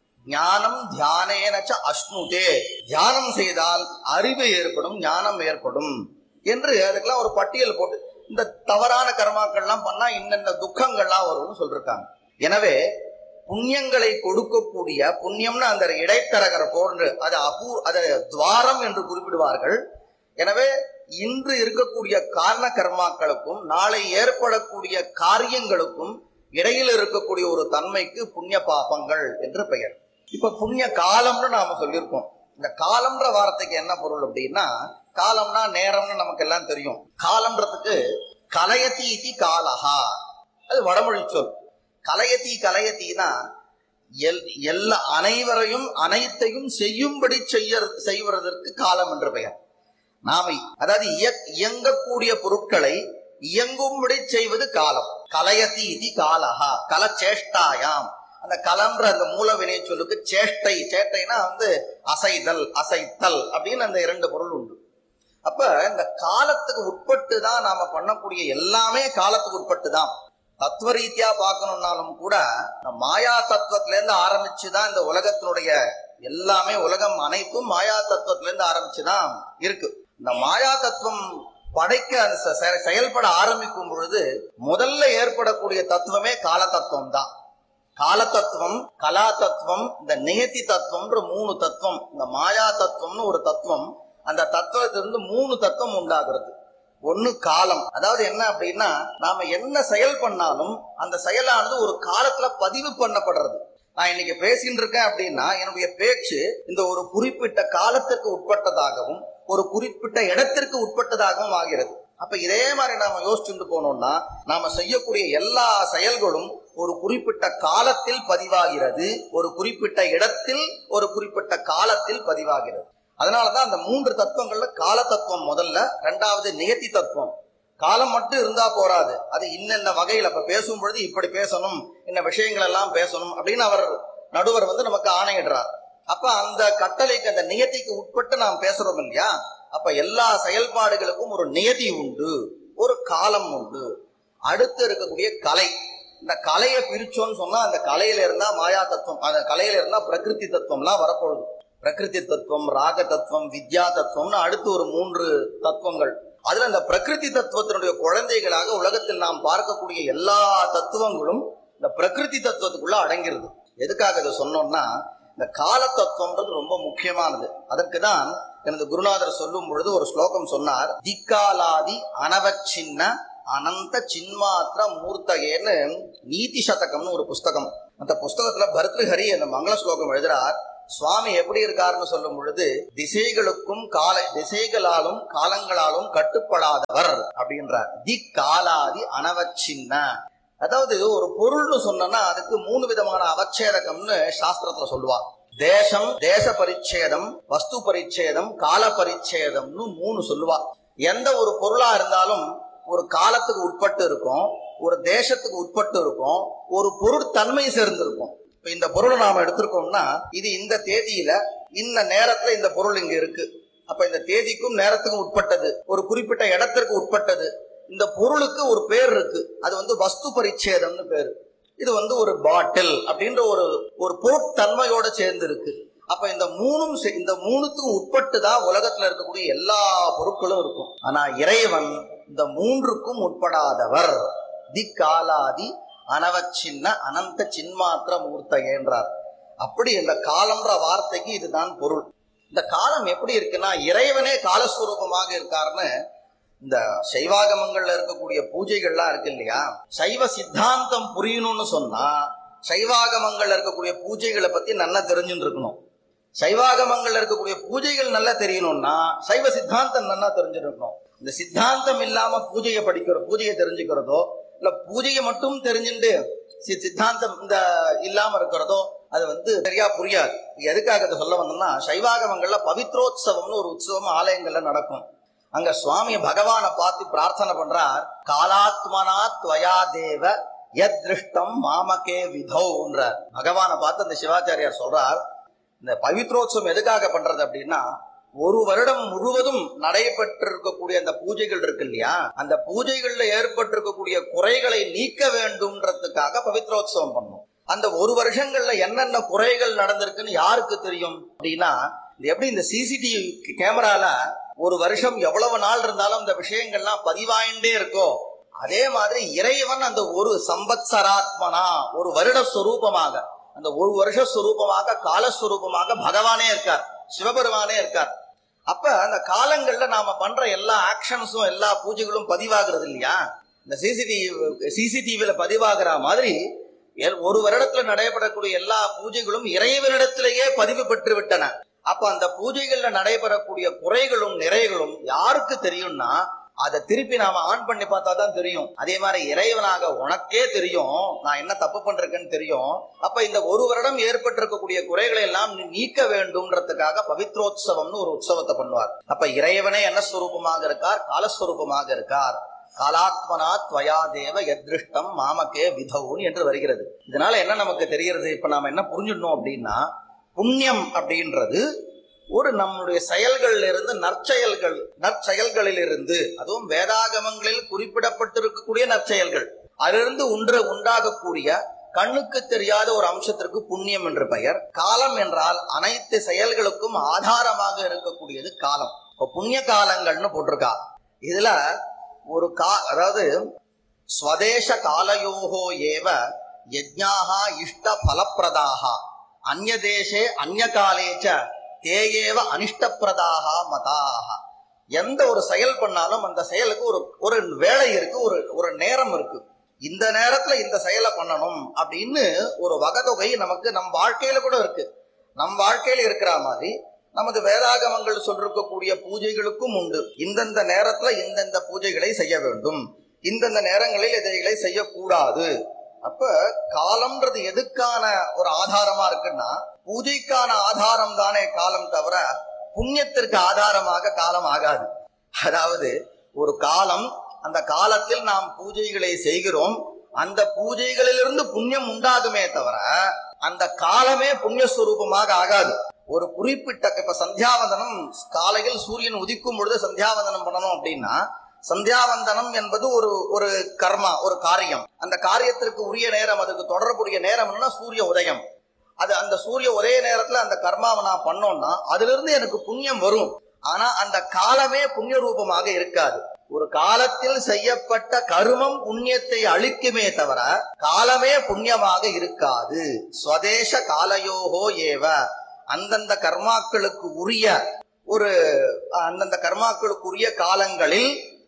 S3: ஞானம் தியானேனச்ச அஷ்ணுதே தியானம் செய்தால் அறிவு ஏற்படும் ஞானம் ஏற்படும் என்று அதுக்கெல்லாம் ஒரு பட்டியல் போட்டு இந்த தவறான கர்மாக்கள்லாம் பண்ணா இன்னென்ன துக்கங்கள்லாம் வரும்னு சொல்லிருக்காங்க எனவே புண்ணியங்களை கொடுக்கக்கூடிய புண்ணியம்னு அந்த இடைத்தரகர் போன்று அது அபூ அது துவாரம் என்று குறிப்பிடுவார்கள் எனவே இன்று இருக்கக்கூடிய காரண கர்மாக்களுக்கும் நாளை ஏற்படக்கூடிய காரியங்களுக்கும் இடையில் இருக்கக்கூடிய ஒரு தன்மைக்கு புண்ணிய பாபங்கள் என்று பெயர் இப்ப புண்ணிய காலம்னு நாம சொல்லியிருக்கோம் இந்த காலம்ன்ற வார்த்தைக்கு என்ன பொருள் அப்படின்னா காலம்னா நேரம்னு நமக்கு எல்லாம் தெரியும் காலம்ன்றதுக்கு கலயத்தி இதி காலஹா அது வடமொழி சொல் கலயத்தி கலயத்தினா எல் எல்லா அனைவரையும் அனைத்தையும் செய்யும்படி செய்ய செய்வதற்கு காலம் என்று பெயர் நாம அதாவது இய- இயங்கக்கூடிய பொருட்களை இயங்கும்படி செய்வது காலம் கலயத்தி இதி காலஹா கலச்சேஷ்டாயாம் அந்த கலம்ன்ற அந்த மூல வினை சொல்லுக்கு சேஷ்டை சேஷ்டைனா வந்து அசைதல் அசைத்தல் அப்படின்னு அந்த இரண்டு பொருள் உண்டு அப்ப இந்த காலத்துக்கு உட்பட்டு தான் நாம பண்ணக்கூடிய எல்லாமே காலத்துக்கு உட்பட்டு தான் தத்துவ ரீதியா பார்க்கணும்னாலும் கூட இந்த மாயா தத்துவத்துல இருந்து ஆரம்பிச்சுதான் இந்த உலகத்தினுடைய எல்லாமே உலகம் அனைத்தும் மாயா தத்துவத்துல இருந்து ஆரம்பிச்சுதான் இருக்கு இந்த மாயா தத்துவம் படைக்க அந்த செ- செ- செயல்பட ஆரம்பிக்கும் பொழுது முதல்ல ஏற்படக்கூடிய தத்துவமே கால தத்துவம் தான் கால தத்துவம் கலா தத்துவம் இந்த நியதி தத்துவம்ன்ற மூணு தத்துவம் இந்த மாயா தத்துவம்னு ஒரு தத்துவம் அந்த தத்துவத்திலிருந்து மூணு தத்துவம் உண்டாகிறது ஒண்ணு காலம் அதாவது என்ன அப்படின்னா நாம என்ன செயல் பண்ணாலும் அந்த செயலானது ஒரு காலத்துல பதிவு பண்ணப்படுறது நான் இன்னைக்கு பேசிட்டு இருக்கேன் அப்படின்னா என்னுடைய பேச்சு இந்த ஒரு குறிப்பிட்ட காலத்திற்கு உட்பட்டதாகவும் ஒரு குறிப்பிட்ட இடத்திற்கு உட்பட்டதாகவும் ஆகிறது அப்ப இதே மாதிரி நாம யோசிச்சுட்டு போனோம்னா நாம செய்யக்கூடிய எல்லா செயல்களும் ஒரு குறிப்பிட்ட காலத்தில் பதிவாகிறது ஒரு குறிப்பிட்ட இடத்தில் ஒரு குறிப்பிட்ட காலத்தில் பதிவாகிறது அதனாலதான் அந்த மூன்று தத்துவங்கள்ல கால தத்துவம் முதல்ல ரெண்டாவது நியத்தி தத்துவம் காலம் மட்டும் இருந்தா போராது அது இன்னென்ன வகையில் அப்ப பேசும் பொழுது இப்படி பேசணும் இன்ன விஷயங்கள் எல்லாம் பேசணும் அப்படின்னு அவர் நடுவர் வந்து நமக்கு ஆணையிடுறார் அப்ப அந்த கட்டளைக்கு அந்த நியதிக்கு உட்பட்டு நாம் பேசுறோம் இல்லையா அப்ப எல்லா செயல்பாடுகளுக்கும் ஒரு நியதி உண்டு ஒரு காலம் உண்டு அடுத்து இருக்கக்கூடிய கலை இந்த கலையை பிரிச்சோம்னு சொன்னா அந்த கலையில இருந்தா மாயா தத்துவம் அந்த கலையில இருந்தா பிரகிருதி தத்துவம்லாம் வரப்போகுது பிரகிருதி தத்துவம் ராக தத்துவம் வித்யா தத்துவம்னு அடுத்து ஒரு மூன்று தத்துவங்கள் அதுல இந்த பிரகிருதி தத்துவத்தினுடைய குழந்தைகளாக உலகத்தில் நாம் பார்க்கக்கூடிய எல்லா தத்துவங்களும் இந்த பிரகிருதி தத்துவத்துக்குள்ள அடங்கிருது எதுக்காக இதை சொன்னோம்னா இந்த கால தத்துவம்ன்றது ரொம்ப முக்கியமானது அதற்கு தான் எனது குருநாதர் சொல்லும் பொழுது ஒரு ஸ்லோகம் சொன்னார் திக்காலாதி அனவச்சின்ன அனந்த சின்மாத்திர மூர்த்தகேன்னு நீதி சதகம்னு ஒரு புஸ்தகம் அந்த புஸ்தகத்துல பர்திருஹரி அந்த மங்கள ஸ்லோகம் எழுதுறார் சுவாமி எப்படி இருக்காருன்னு சொல்லும் பொழுது திசைகளுக்கும் கால திசைகளாலும் காலங்களாலும் கட்டுப்படாதவர் அப்படின்றார் தி காலாதி அனவச்சின்ன அதாவது ஒரு பொருள்னு சொன்னோம்னா அதுக்கு மூணு விதமான அவச்சேதகம்னு சாஸ்திரத்துல சொல்லுவா தேசம் தேச பரிச்சேதம் வஸ்து பரிச்சேதம் கால பரிச்சேதம்னு மூணு சொல்லுவா எந்த ஒரு பொருளா இருந்தாலும் ஒரு காலத்துக்கு உட்பட்டு இருக்கும் ஒரு தேசத்துக்கு உட்பட்டு இருக்கும் ஒரு பொருட்தன்மை சேர்ந்திருக்கும் இப்ப இந்த பொருளை நாம எடுத்திருக்கோம்னா இது இந்த தேதியில இந்த நேரத்துல இந்த பொருள் இங்க இருக்கு அப்ப இந்த தேதிக்கும் நேரத்துக்கும் உட்பட்டது ஒரு குறிப்பிட்ட இடத்திற்கு உட்பட்டது இந்த பொருளுக்கு ஒரு பேர் இருக்கு அது வந்து வஸ்து பரிச்சேதம்னு பேரு இது வந்து ஒரு பாட்டில் அப்படின்ற ஒரு ஒரு பொருட்தன்மையோட சேர்ந்து இருக்கு அப்ப இந்த மூணும் சே- இந்த மூணுத்துக்கும் உட்பட்டு தான் உலகத்துல இருக்கக்கூடிய எல்லா பொருட்களும் இருக்கும் ஆனா இறைவன் இந்த மூன்றுக்கும் உட்படாதவர் தி காலாதி அனவச்சின்ன அனந்த சின்மாத்திர மூர்த்தகேன்றார் அப்படி இந்த காலம்ன்ற வார்த்தைக்கு இதுதான் பொருள் இந்த காலம் எப்படி இருக்குன்னா இறைவனே காலஸ்வரூபமாக இருக்காருன்னு இந்த சைவாகமங்கள்ல இருக்கக்கூடிய பூஜைகள்லாம் இருக்கு இல்லையா சைவ சித்தாந்தம் புரியணும்னு சொன்னா சைவாகமங்கள்ல இருக்கக்கூடிய பூஜைகளை பத்தி நல்லா தெரிஞ்சுட்டு இருக்கணும் சைவாகமங்கள்ல இருக்கக்கூடிய பூஜைகள் நல்லா தெரியணும்னா சைவ சித்தாந்தம் நல்லா தெரிஞ்சிருக்கணும் இந்த சித்தாந்தம் இல்லாம பூஜையை படிக்கிற பூஜையை தெரிஞ்சுக்கிறதோ இல்ல பூஜையை மட்டும் தெரிஞ்சுட்டு சி- சித்தாந்தம் இந்த இல்லாம இருக்கிறதோ அது வந்து சரியா புரியாது எதுக்காக இதை சொல்ல வந்தோம்னா சைவாகமங்கள்ல பவித்ரோத்சவம்னு ஒரு உற்சவம் ஆலயங்கள்ல நடக்கும் அங்க சுவாமி பகவானை பார்த்து பிரார்த்தனை பண்றார் காலாத்மனா துவயா தேவ எத் திருஷ்டம் மாமகே விதௌன்றார் பகவானை பார்த்து அந்த சிவாச்சாரியார் சொல்றார் இந்த பவித்ரோத்சவம் எதுக்காக பண்றது அப்படின்னா ஒரு வருடம் முழுவதும் நடைபெற்றிருக்கக்கூடிய அந்த பூஜைகள் இருக்கு இல்லையா அந்த பூஜைகள்ல ஏற்பட்டிருக்கக்கூடிய குறைகளை நீக்க வேண்டும்ன்றதுக்காக பவித்ரோத்சவம் பண்ணும் அந்த ஒரு வருஷங்கள்ல என்னென்ன குறைகள் நடந்திருக்குன்னு யாருக்கு தெரியும் அப்படின்னா இது எப்படி இந்த சிசிடிவி கேமரால ஒரு வருஷம் எவ்வளவு நாள் இருந்தாலும் இந்த விஷயங்கள்லாம் பதிவாயிண்டே இருக்கோ அதே மாதிரி இறைவன் அந்த ஒரு சம்பத்சராத்மனா ஒரு வருட ஸ்வரூபமாக அந்த ஒரு வருஷ ஸ்வரூபமாக காலஸ்வரூபமாக பகவானே இருக்கார் சிவபெருமானே இருக்கார் அப்ப அந்த காலங்கள்ல நாம பண்ற எல்லா ஆக்ஷன்ஸும் எல்லா பூஜைகளும் பதிவாகிறது இல்லையா இந்த சிசிடிவி சிசிடிவில பதிவாகிற மாதிரி எல்- ஒரு வருடத்துல நடைபெறக்கூடிய எல்லா பூஜைகளும் இறைவனிடத்திலேயே பதிவு பெற்று விட்டன அப்ப அந்த பூஜைகள்ல நடைபெறக்கூடிய குறைகளும் நிறைகளும் யாருக்கு தெரியும்னா அதை திருப்பி நாம ஆன் பண்ணி பார்த்தா தான் தெரியும் அதே மாதிரி இறைவனாக உனக்கே தெரியும் நான் என்ன தப்பு பண்றேன்னு தெரியும் அப்ப இந்த ஒரு வருடம் ஏற்பட்டிருக்கக்கூடிய குறைகளை எல்லாம் நீ நீக்க வேண்டும்ன்றதுக்காக பவித்ரோத்சவம்னு ஒரு உற்சவத்தை பண்ணுவார் அப்ப இறைவனே என்ன ஸ்வரூபமாக இருக்கார் காலஸ்வரூபமாக இருக்கார் காலாத்மனா துவயா தேவ எத்ருஷ்டம் மாமகே விதவுன் என்று வருகிறது இதனால என்ன நமக்கு தெரிகிறது இப்ப நாம என்ன புரிஞ்சிடணும் அப்படின்னா புண்ணியம் அப்படின்றது ஒரு நம்முடைய செயல்களில் இருந்து நற்செயல்கள் நற்செயல்களிலிருந்து அதுவும் வேதாகமங்களில் குறிப்பிடப்பட்டிருக்கக்கூடிய நற்செயல்கள் அதிலிருந்து ஒன்று உண்டாகக்கூடிய கண்ணுக்கு தெரியாத ஒரு அம்சத்திற்கு புண்ணியம் என்று பெயர் காலம் என்றால் அனைத்து செயல்களுக்கும் ஆதாரமாக இருக்கக்கூடியது காலம் இப்போ புண்ணிய காலங்கள்னு போட்டிருக்கா இதுல ஒரு கா அதாவது ஸ்வதேச காலயோகோ ஏவ யஜ்ஞாகா இஷ்ட பலப்பிரதாக அந்நிய தேசே அந்நிய காலேச்ச தேயேவ அனிஷ்டப்பிரதாக மதாக எந்த ஒரு செயல் பண்ணாலும் அந்த செயலுக்கு ஒரு ஒரு வேலை இருக்கு ஒரு ஒரு நேரம் இருக்கு இந்த நேரத்துல இந்த செயலை பண்ணணும் அப்படின்னு ஒரு வகதொகை நமக்கு நம் வாழ்க்கையில கூட இருக்கு நம் வாழ்க்கையில இருக்கிற மாதிரி நமது வேதாகமங்கள் சொல்லிருக்கக்கூடிய பூஜைகளுக்கும் உண்டு இந்தந்த நேரத்துல இந்தந்த பூஜைகளை செய்ய வேண்டும் இந்தந்த நேரங்களில் இதைகளை செய்யக்கூடாது அப்ப காலம்ன்றது எதுக்கான ஒரு ஆதாரமா இருக்குன்னா பூஜைக்கான ஆதாரம் தானே காலம் தவிர புண்ணியத்திற்கு ஆதாரமாக காலம் ஆகாது அதாவது ஒரு காலம் அந்த காலத்தில் நாம் பூஜைகளை செய்கிறோம் அந்த பூஜைகளிலிருந்து புண்ணியம் உண்டாகுமே தவிர அந்த காலமே புண்ணிய ஸ்வரூபமாக ஆகாது ஒரு குறிப்பிட்ட இப்ப சந்தியாவந்தனம் காலையில் சூரியன் உதிக்கும் பொழுது சந்தியாவந்தனம் பண்ணணும் அப்படின்னா சந்தியாவந்தனம் என்பது ஒரு ஒரு கர்மா ஒரு காரியம் அந்த காரியத்திற்கு உரிய நேரம் அதுக்கு தொடர்புடைய நேரம் என்னன்னா சூரிய உதயம் அது அந்த சூரிய ஒரே நேரத்துல அந்த கர்மாவை நான் பண்ணோம்னா அதுல இருந்து எனக்கு புண்ணியம் வரும் ஆனா அந்த காலமே புண்ணிய ரூபமாக இருக்காது ஒரு காலத்தில் செய்யப்பட்ட கருமம் புண்ணியத்தை அழிக்குமே தவிர காலமே புண்ணியமாக இருக்காது ஸ்வதேச காலயோகோ ஏவ அந்தந்த கர்மாக்களுக்கு உரிய ஒரு அந்தந்த கர்மாக்களுக்கு உரிய காலங்களில்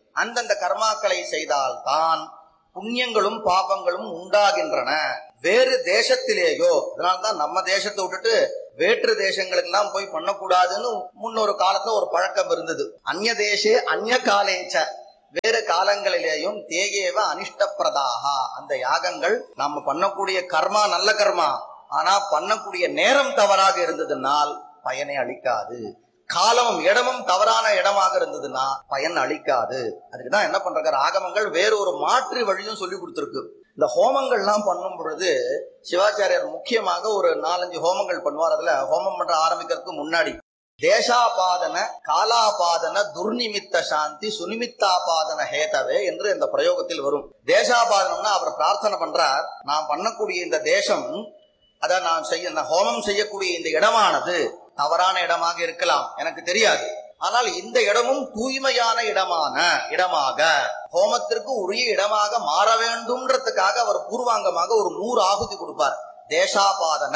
S3: அந்தந்த கர்மாக்களை செய்தால்தான் புண்ணியங்களும் பாபங்களும் உண்டாகின்றன வேறு தேசத்திலேயோ அதனால்தான் நம்ம தேசத்தை விட்டுட்டு வேற்று தேசங்களுக்கெல்லாம் போய் பண்ணக்கூடாதுன்னு முன்னொரு காலத்துல ஒரு பழக்கம் இருந்தது அந்நிய தேசே அந்நிய காலேச்ச வேறு காலங்களிலேயும் தேகேவ அனிஷ்டப்பிரதாகா அந்த யாகங்கள் நாம பண்ணக்கூடிய கர்மா நல்ல கர்மா ஆனா பண்ணக்கூடிய நேரம் தவறாக இருந்ததுனால் பயனை அளிக்காது காலமும் இடமும் தவறான இடமாக இருந்ததுன்னா பயன் அளிக்காது அதுக்குதான் என்ன பண்றாங்க ஆகமங்கள் வேற ஒரு மாற்று வழியும் சொல்லி கொடுத்துருக்கு இந்த ஹோமங்கள்லாம் பண்ணும் பொழுது சிவாச்சாரியார் முக்கியமாக ஒரு நாலஞ்சு ஹோமங்கள் பண்ணுவார் அதுல ஹோமம் பண்ற ஆரம்பிக்கிறதுக்கு முன்னாடி தேசாபாதன காலாபாதன துர்நிமித்த சாந்தி சுனிமித்தாபாதன ஹேதவே என்று இந்த பிரயோகத்தில் வரும் தேசாபாதனம்னா அவர் பிரார்த்தனை பண்றார் நான் பண்ணக்கூடிய இந்த தேசம் அதான் நான் செய்ய நான் ஹோமம் செய்யக்கூடிய இந்த இடமானது தவறான இடமாக இருக்கலாம் எனக்கு தெரியாது ஆனால் இந்த இடமும் தூய்மையான இடமான இடமாக ஹோமத்திற்கு உரிய இடமாக மாற வேண்டும்ன்றதுக்காக அவர் பூர்வாங்கமாக ஒரு நூறு ஆகுதி கொடுப்பார் தேசாபாதன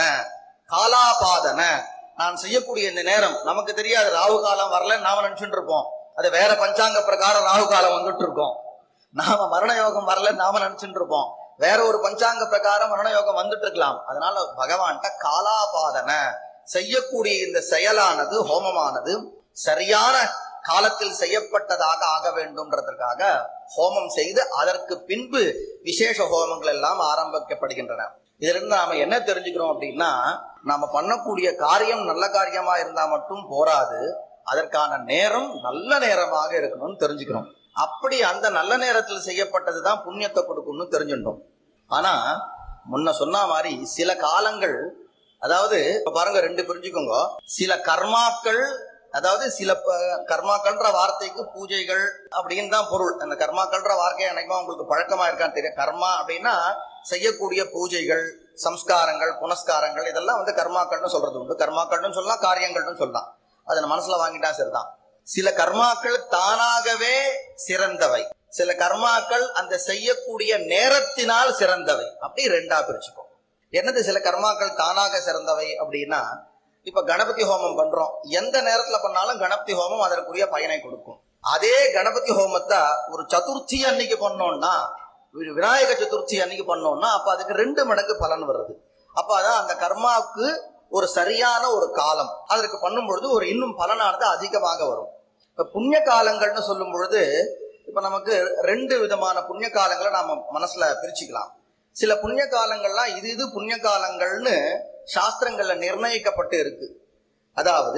S3: காலாபாதன நான் செய்யக்கூடிய இந்த நேரம் நமக்கு தெரியாது ராகு காலம் வரல நாம நினைச்சுட்டு இருப்போம் அது வேற பஞ்சாங்க பிரகாரம் ராகு காலம் வந்துட்டு இருக்கோம் நாம மரண யோகம் வரல நாம நினைச்சுட்டு இருப்போம் வேற ஒரு பஞ்சாங்க பிரகாரம் மரண யோகம் வந்துட்டு இருக்கலாம் அதனால பகவான்கிட்ட காலாபாதன செய்யக்கூடிய இந்த செயலானது ஹோமமானது சரியான காலத்தில் செய்யப்பட்டதாக ஆக வேண்டும்ன்றதற்காக ஹோமம் செய்து அதற்கு பின்பு விசேஷ ஹோமங்கள் எல்லாம் ஆரம்பிக்கப்படுகின்றன இதுல இருந்து நாம என்ன தெரிஞ்சுக்கிறோம் அப்படின்னா நாம பண்ணக்கூடிய காரியம் நல்ல காரியமா இருந்தா மட்டும் போராது அதற்கான நேரம் நல்ல நேரமாக இருக்கணும்னு தெரிஞ்சுக்கிறோம் அப்படி அந்த நல்ல நேரத்தில் செய்யப்பட்டதுதான் புண்ணியத்தை கொடுக்கும்னு தெரிஞ்சுட்டோம் ஆனா முன்ன சொன்ன மாதிரி சில காலங்கள் அதாவது இப்ப பாருங்க ரெண்டு புரிஞ்சுக்கோங்க சில கர்மாக்கள் அதாவது சில ப- கர்மாக்கள்ன்ற வார்த்தைக்கு பூஜைகள் அப்படின்னு தான் பொருள் அந்த கர்மாக்கள்ன்ற வார்த்தை எனக்குமா உங்களுக்கு பழக்கமா இருக்கான்னு தெரியும் கர்மா அப்படின்னா செய்யக்கூடிய பூஜைகள் சம்ஸ்காரங்கள் புனஸ்காரங்கள் இதெல்லாம் வந்து கர்மாக்கள்னு சொல்றது உண்டு கர்மாக்கள்னு சொல்லலாம் காரியங்கள்னு சொல்லலாம் அதை நம்ம மனசுல வாங்கிட்டா சரிதான் சில கர்மாக்கள் தானாகவே சிறந்தவை சில கர்மாக்கள் அந்த செய்யக்கூடிய நேரத்தினால் சிறந்தவை அப்படி ரெண்டா பிரிச்சுக்கோ என்னது சில கர்மாக்கள் தானாக சிறந்தவை அப்படின்னா இப்ப கணபதி ஹோமம் பண்றோம் எந்த நேரத்துல பண்ணாலும் கணபதி ஹோமம் அதற்குரிய பயனை கொடுக்கும் அதே கணபதி ஹோமத்தை ஒரு சதுர்த்தி அன்னைக்கு பண்ணோம்னா வி- விநாயக சதுர்த்தி அன்னைக்கு பண்ணோம்னா அப்ப அதுக்கு ரெண்டு மடங்கு பலன் வருது அப்ப அதான் அந்த கர்மாவுக்கு ஒரு சரியான ஒரு காலம் அதற்கு பண்ணும் பொழுது ஒரு இன்னும் பலனானது அதிகமாக வரும் இப்ப புண்ணிய காலங்கள்னு சொல்லும் பொழுது இப்ப நமக்கு ரெண்டு விதமான புண்ணிய காலங்களை நாம மனசுல பிரிச்சுக்கலாம் சில புண்ணிய காலங்கள்லாம் இது இது புண்ணிய காலங்கள்னு சாஸ்திரங்கள்ல நிர்ணயிக்கப்பட்டு இருக்கு அதாவது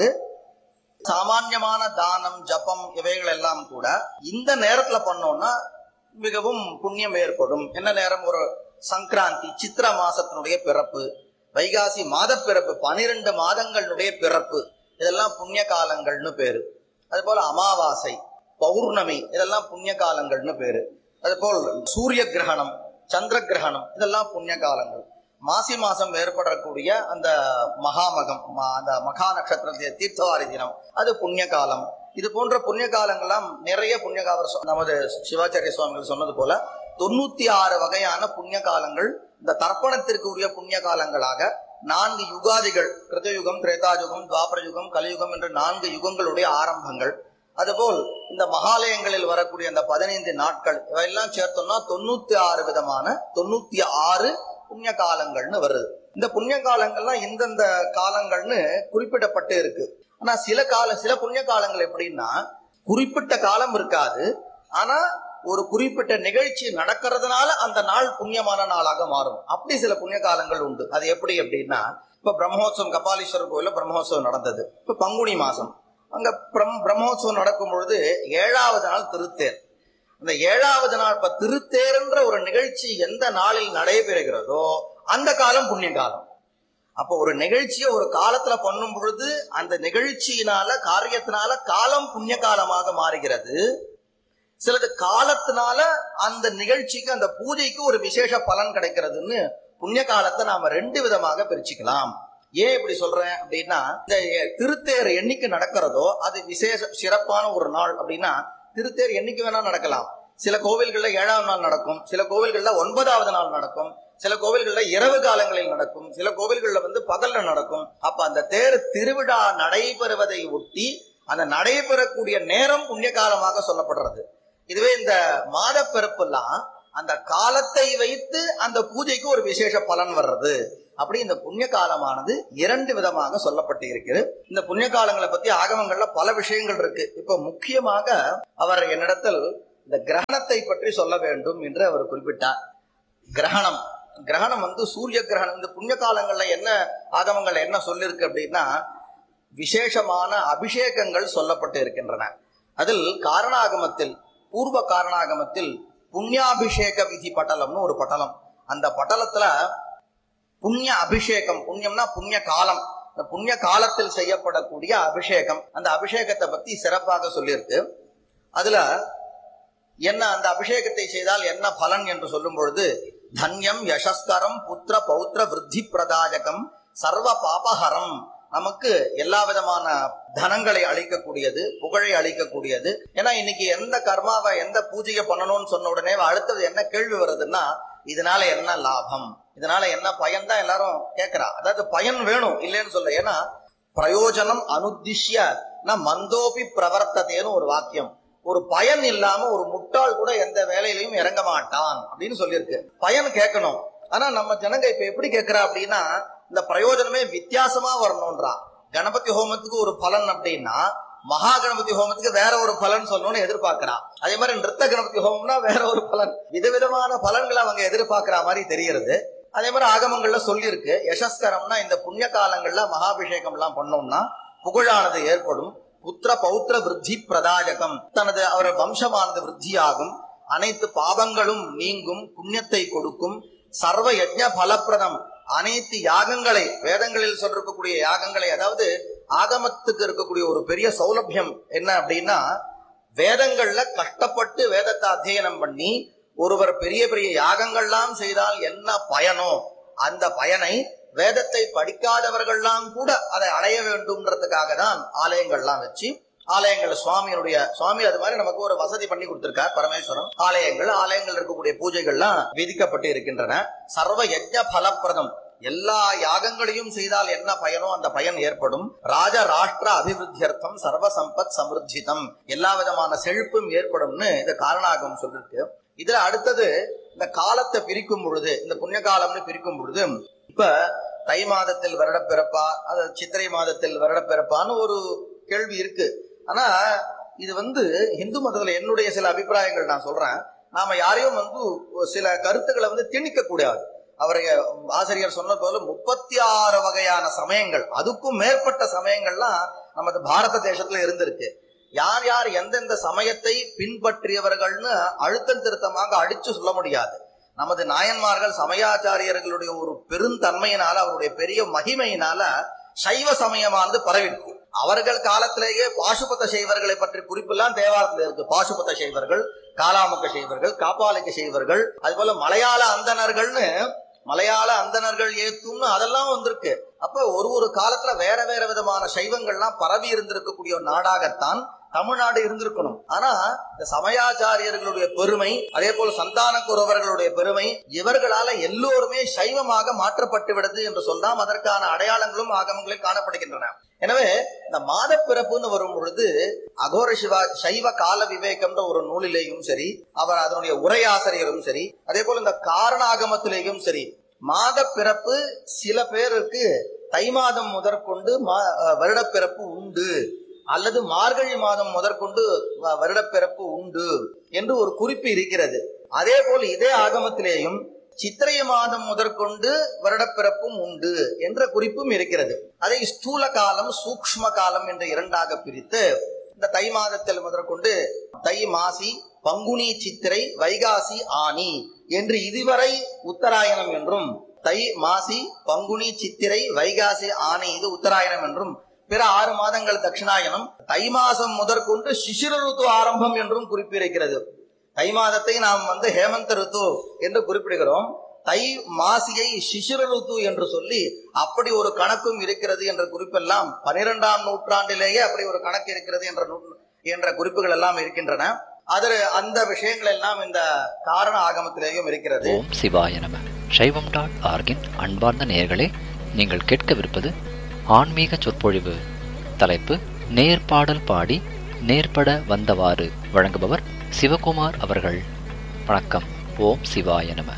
S3: சாமான்யமான தானம் ஜபம் இவைகள் எல்லாம் கூட இந்த நேரத்துல பண்ணோம்னா மிகவும் புண்ணியம் ஏற்படும் என்ன நேரம் ஒரு சங்கராந்தி சித்திர மாசத்தினுடைய பிறப்பு வைகாசி மாத பிறப்பு பனிரெண்டு மாதங்களுடைய பிறப்பு இதெல்லாம் புண்ணிய காலங்கள்னு பேரு அதுபோல அமாவாசை பௌர்ணமி இதெல்லாம் புண்ணிய காலங்கள்னு பேரு அதுபோல் சூரிய கிரகணம் சந்திர கிரகணம் இதெல்லாம் புண்ணிய காலங்கள் மாசி மாசம் ஏற்படக்கூடிய அந்த மகாமகம் ம- அந்த மகா நட்சத்திரத்திய தீர்த்தவாரி தினம் அது புண்ணிய காலம் இது போன்ற புண்ணிய காலங்கள்லாம் நிறைய புண்ணிய காலம் சொ- நமது சிவாச்சாரிய சுவாமிகள் சொன்னது போல தொண்ணூத்தி ஆறு வகையான புண்ணிய காலங்கள் இந்த தர்ப்பணத்திற்கு உரிய புண்ணிய காலங்களாக நான்கு யுகாதிகள் கிருதயுகம் திரேதாயுகம் துவாபர யுகம் கலியுகம் என்ற நான்கு யுகங்களுடைய ஆரம்பங்கள் அதுபோல் இந்த மகாலயங்களில் வரக்கூடிய அந்த பதினைந்து நாட்கள் இவையெல்லாம் சேர்த்தோம்னா தொண்ணூத்தி ஆறு விதமான தொண்ணூத்தி ஆறு புண்ணிய காலங்கள்னு வருது இந்த புண்ணிய காலங்கள்லாம் இந்தந்த காலங்கள்னு குறிப்பிடப்பட்டு இருக்கு ஆனா சில கால சில புண்ணிய காலங்கள் எப்படின்னா குறிப்பிட்ட காலம் இருக்காது ஆனா ஒரு குறிப்பிட்ட நிகழ்ச்சி நடக்கிறதுனால அந்த நாள் புண்ணியமான நாளாக மாறும் அப்படி சில புண்ணிய காலங்கள் உண்டு அது எப்படி அப்படின்னா இப்ப பிரம்மோத்சவம் கபாலீஸ்வரர் கோயில்ல பிரம்மோத்சவம் நடந்தது இப்ப பங்குனி மாசம் அங்க பிரம் பிரம்மோத்சவம் நடக்கும் பொழுது ஏழாவது நாள் திருத்தேர் அந்த ஏழாவது நாள் இப்ப திருத்தேர்ன்ற ஒரு நிகழ்ச்சி எந்த நாளில் நடைபெறுகிறதோ அந்த காலம் புண்ணிய காலம் அப்போ ஒரு நிகழ்ச்சியை ஒரு காலத்துல பண்ணும் பொழுது அந்த நிகழ்ச்சியினால காரியத்தினால காலம் புண்ணிய காலமாக மாறுகிறது சிலது காலத்தினால அந்த நிகழ்ச்சிக்கு அந்த பூஜைக்கு ஒரு விசேஷ பலன் கிடைக்கிறதுன்னு புண்ணிய காலத்தை நாம ரெண்டு விதமாக பிரிச்சுக்கலாம் ஏன் இப்படி சொல்றேன் அப்படின்னா இந்த திருத்தேர் என்னைக்கு நடக்கிறதோ அது விசேஷ சிறப்பான ஒரு நாள் அப்படின்னா திருத்தேர் என்னைக்கு வேணா நடக்கலாம் சில கோவில்கள்ல ஏழாம் நாள் நடக்கும் சில கோவில்கள்ல ஒன்பதாவது நாள் நடக்கும் சில கோவில்கள்ல இரவு காலங்களில் நடக்கும் சில கோவில்கள்ல வந்து பகல்ல நடக்கும் அப்ப அந்த தேர் திருவிழா நடைபெறுவதை ஒட்டி அந்த நடைபெறக்கூடிய நேரம் புண்ணிய காலமாக சொல்லப்படுறது இதுவே இந்த மாத பிறப்புலாம் அந்த காலத்தை வைத்து அந்த பூஜைக்கு ஒரு விசேஷ பலன் வர்றது அப்படி இந்த புண்ணிய காலமானது இரண்டு விதமாக சொல்லப்பட்டு இருக்கிறது இந்த புண்ணிய காலங்களை பத்தி ஆகமங்கள்ல பல விஷயங்கள் இருக்கு இப்ப முக்கியமாக அவர் என்னிடத்தில் இந்த கிரகணத்தை பற்றி சொல்ல வேண்டும் என்று அவர் குறிப்பிட்டார் கிரகணம் கிரகணம் வந்து சூரிய கிரகணம் இந்த புண்ணிய காலங்கள்ல என்ன ஆகமங்கள்ல என்ன சொல்லிருக்கு அப்படின்னா விசேஷமான அபிஷேகங்கள் சொல்லப்பட்டு இருக்கின்றன அதில் காரணாகமத்தில் பூர்வ காரணாகமத்தில் புண்ணியாபிஷேக விதி பட்டலம்னு ஒரு பட்டலம் அந்த பட்டலத்துல புண்ணிய அபிஷேகம் புண்ணியம்னா புண்ணிய காலம் இந்த புண்ணிய காலத்தில் செய்யப்படக்கூடிய அபிஷேகம் அந்த அபிஷேகத்தை பத்தி சிறப்பாக சொல்லியிருக்கு அதுல என்ன அந்த அபிஷேகத்தை செய்தால் என்ன பலன் என்று சொல்லும் பொழுது தன்யம் யசஸ்கரம் புத்திர பௌத்திர விருத்தி பிரதாஜகம் சர்வ பாபஹரம் நமக்கு எல்லா விதமான தனங்களை அளிக்கக்கூடியது புகழை அளிக்கக்கூடியது ஏன்னா இன்னைக்கு எந்த கர்மாவை எந்த பூஜையை பண்ணணும்னு சொன்ன உடனே அடுத்தது என்ன கேள்வி வருதுன்னா இதனால என்ன லாபம் இதனால என்ன பயன் தான் எல்லாரும் கேட்கிறா அதாவது பயன் வேணும் இல்லைன்னு சொல்ல ஏன்னா பிரயோஜனம் அனுத்திஷ்ய ந மந்தோபி பிரவர்த்ததேன்னு ஒரு வாக்கியம் ஒரு பயன் இல்லாம ஒரு முட்டாள் கூட எந்த வேலையிலையும் இறங்க மாட்டான் அப்படின்னு சொல்லியிருக்கு பயன் கேட்கணும் ஆனா நம்ம ஜனங்க இப்ப எப்படி கேட்கிறா அப்படின்னா இந்த பிரயோஜனமே வித்தியாசமா வரணும்ன்றா கணபதி ஹோமத்துக்கு ஒரு பலன் அப்படின்னா மகா கணபதி ஹோமத்துக்கு வேற ஒரு பலன் சொல்லணும்னு எதிர்பார்க்கிறா அதே மாதிரி நிறுத்த கணபதி ஹோமம்னா வேற ஒரு பலன் விதவிதமான பலன்களை அவங்க எதிர்பார்க்கிற மாதிரி தெரிகிறது அதே மாதிரி ஆகமங்கள்ல சொல்லியிருக்கு யசஸ்கரம்னா இந்த புண்ணிய காலங்கள்ல மகாபிஷேகம் எல்லாம் பண்ணோம்னா புகழானது ஏற்படும் புத்திர பௌத்திர விருத்தி பிரதாயகம் தனது அவர் வம்சமானது விருத்தியாகும் அனைத்து பாவங்களும் நீங்கும் புண்ணியத்தை கொடுக்கும் சர்வ யஜ்ஞ பலப்பிரதம் அனைத்து யாகங்களை வேதங்களில் சொல்லிருக்கக்கூடிய யாகங்களை அதாவது ஆகமத்துக்கு இருக்கக்கூடிய ஒரு பெரிய சௌலபியம் என்ன அப்படின்னா வேதங்கள்ல கஷ்டப்பட்டு வேதத்தை அத்தியனம் பண்ணி ஒருவர் பெரிய பெரிய யாகங்கள்லாம் செய்தால் என்ன பயனோ அந்த பயனை வேதத்தை படிக்காதவர்கள்லாம் கூட அதை அடைய வேண்டும்ன்றதுக்காக தான் ஆலயங்கள்லாம் வச்சு ஆலயங்கள் சுவாமியினுடைய சுவாமி அது மாதிரி நமக்கு ஒரு வசதி பண்ணி கொடுத்திருக்கார் பரமேஸ்வரன் ஆலயங்கள் ஆலயங்கள் இருக்கக்கூடிய பூஜைகள்லாம் விதிக்கப்பட்டு இருக்கின்றன சர்வ யஜ்ஞ பலப்பிரதம் எல்லா யாகங்களையும் செய்தால் என்ன பயனோ அந்த பயன் ஏற்படும் ராஜ ராஷ்டிர அபிவிருத்தியர்த்தம் சர்வ சம்பத் சமிருத்திதம் எல்லா விதமான செழிப்பும் ஏற்படும்னு இந்த காரணாகம் சொல்லிருக்கு இதுல அடுத்தது இந்த காலத்தை பிரிக்கும் பொழுது இந்த புண்ணிய காலம்னு பிரிக்கும் பொழுது இப்ப தை மாதத்தில் வருடப்பிறப்பா அது சித்திரை மாதத்தில் வருடப்பிறப்பான்னு ஒரு கேள்வி இருக்கு ஆனா இது வந்து இந்து மதத்துல என்னுடைய சில அபிப்பிராயங்கள் நான் சொல்றேன் நாம யாரையும் வந்து சில கருத்துக்களை வந்து திணிக்க கூடாது அவரை ஆசிரியர் சொன்ன போல முப்பத்தி ஆறு வகையான சமயங்கள் அதுக்கும் மேற்பட்ட சமயங்கள்லாம் நமது பாரத தேசத்துல இருந்திருக்கு யார் யார் எந்தெந்த சமயத்தை பின்பற்றியவர்கள்னு அழுத்தம் திருத்தமாக அடிச்சு சொல்ல முடியாது நமது நாயன்மார்கள் சமயாச்சாரியர்களுடைய ஒரு பெருந்தன்மையினால அவருடைய பெரிய மகிமையினால சைவ சமயமானது பரவிருக்கு அவர்கள் காலத்திலேயே பாசுபத சைவர்களை பற்றி குறிப்பெல்லாம் தேவாரத்தில் இருக்கு பாசுபத சைவர்கள் காலாமுக சைவர்கள் காப்பாளிக்க சைவர்கள் அது போல மலையாள அந்தணர்கள்னு மலையாள அந்தணர்கள் ஏத்தும்னு அதெல்லாம் வந்திருக்கு அப்ப ஒரு ஒரு காலத்துல வேற வேற விதமான சைவங்கள்லாம் பரவி இருந்திருக்கக்கூடிய ஒரு நாடாகத்தான் தமிழ்நாடு இருந்திருக்கணும் ஆனா இந்த சமயாச்சாரியர்களுடைய பெருமை அதே போல சந்தான குரவர்களுடைய பெருமை இவர்களால எல்லோருமே சைவமாக மாற்றப்பட்டு விடுது என்று சொல்லாம் அதற்கான அடையாளங்களும் ஆகமங்களும் காணப்படுகின்றன எனவே இந்த மாத பிறப்புன்னு வரும் பொழுது அகோர சிவா சைவ கால விவேகம்ன்ற ஒரு நூலிலேயும் சரி அவர் அதனுடைய உரையாசிரியரும் சரி அதே போல இந்த காரணாகமத்திலேயும் சரி மாத பிறப்பு சில பேருக்கு தை மாதம் முதற்கொண்டு வருடப்பிறப்பு உண்டு அல்லது மார்கழி மாதம் முதற்கொண்டு வருடப்பிறப்பு உண்டு என்று ஒரு குறிப்பு இருக்கிறது அதே போல் இதே ஆகமத்திலேயும் சித்திரை மாதம் முதற்கொண்டு வருடப்பிறப்பும் உண்டு என்ற குறிப்பும் இருக்கிறது அதை ஸ்தூல காலம் சூக்ஷ்ம காலம் என்ற இரண்டாக பிரித்து இந்த தை மாதத்தில் முதற்கொண்டு தை மாசி பங்குனி சித்திரை வைகாசி ஆனி என்று இதுவரை உத்தராயணம் என்றும் தை மாசி பங்குனி சித்திரை வைகாசி ஆனி இது உத்தராயணம் என்றும் பிற ஆறு மாதங்கள் தட்சிணாயனம் தை மாசம் முதற்கொண்டு சிசிர ருத்து ஆரம்பம் என்றும் குறிப்பிருக்கிறது தை மாதத்தை நாம் வந்து ஹேமந்த ருத்து என்று குறிப்பிடுகிறோம் தை மாசியை சிசிர ருத்து என்று சொல்லி அப்படி ஒரு கணக்கும் இருக்கிறது என்ற குறிப்பெல்லாம் பனிரெண்டாம் நூற்றாண்டிலேயே அப்படி ஒரு கணக்கு இருக்கிறது என்ற என்ற குறிப்புகள் எல்லாம் இருக்கின்றன அது அந்த விஷயங்கள் எல்லாம் இந்த காரண ஆகமத்திலேயும் இருக்கிறது
S4: ஓம் சிவாய நம சைவம் டாட் ஆர்கின் அன்பார்ந்த நேயர்களே நீங்கள் கேட்கவிருப்பது ஆன்மீக சொற்பொழிவு தலைப்பு நேர்பாடல் பாடி நேர்பட வந்தவாறு வழங்குபவர் சிவகுமார் அவர்கள் வணக்கம் ஓம் சிவாய நம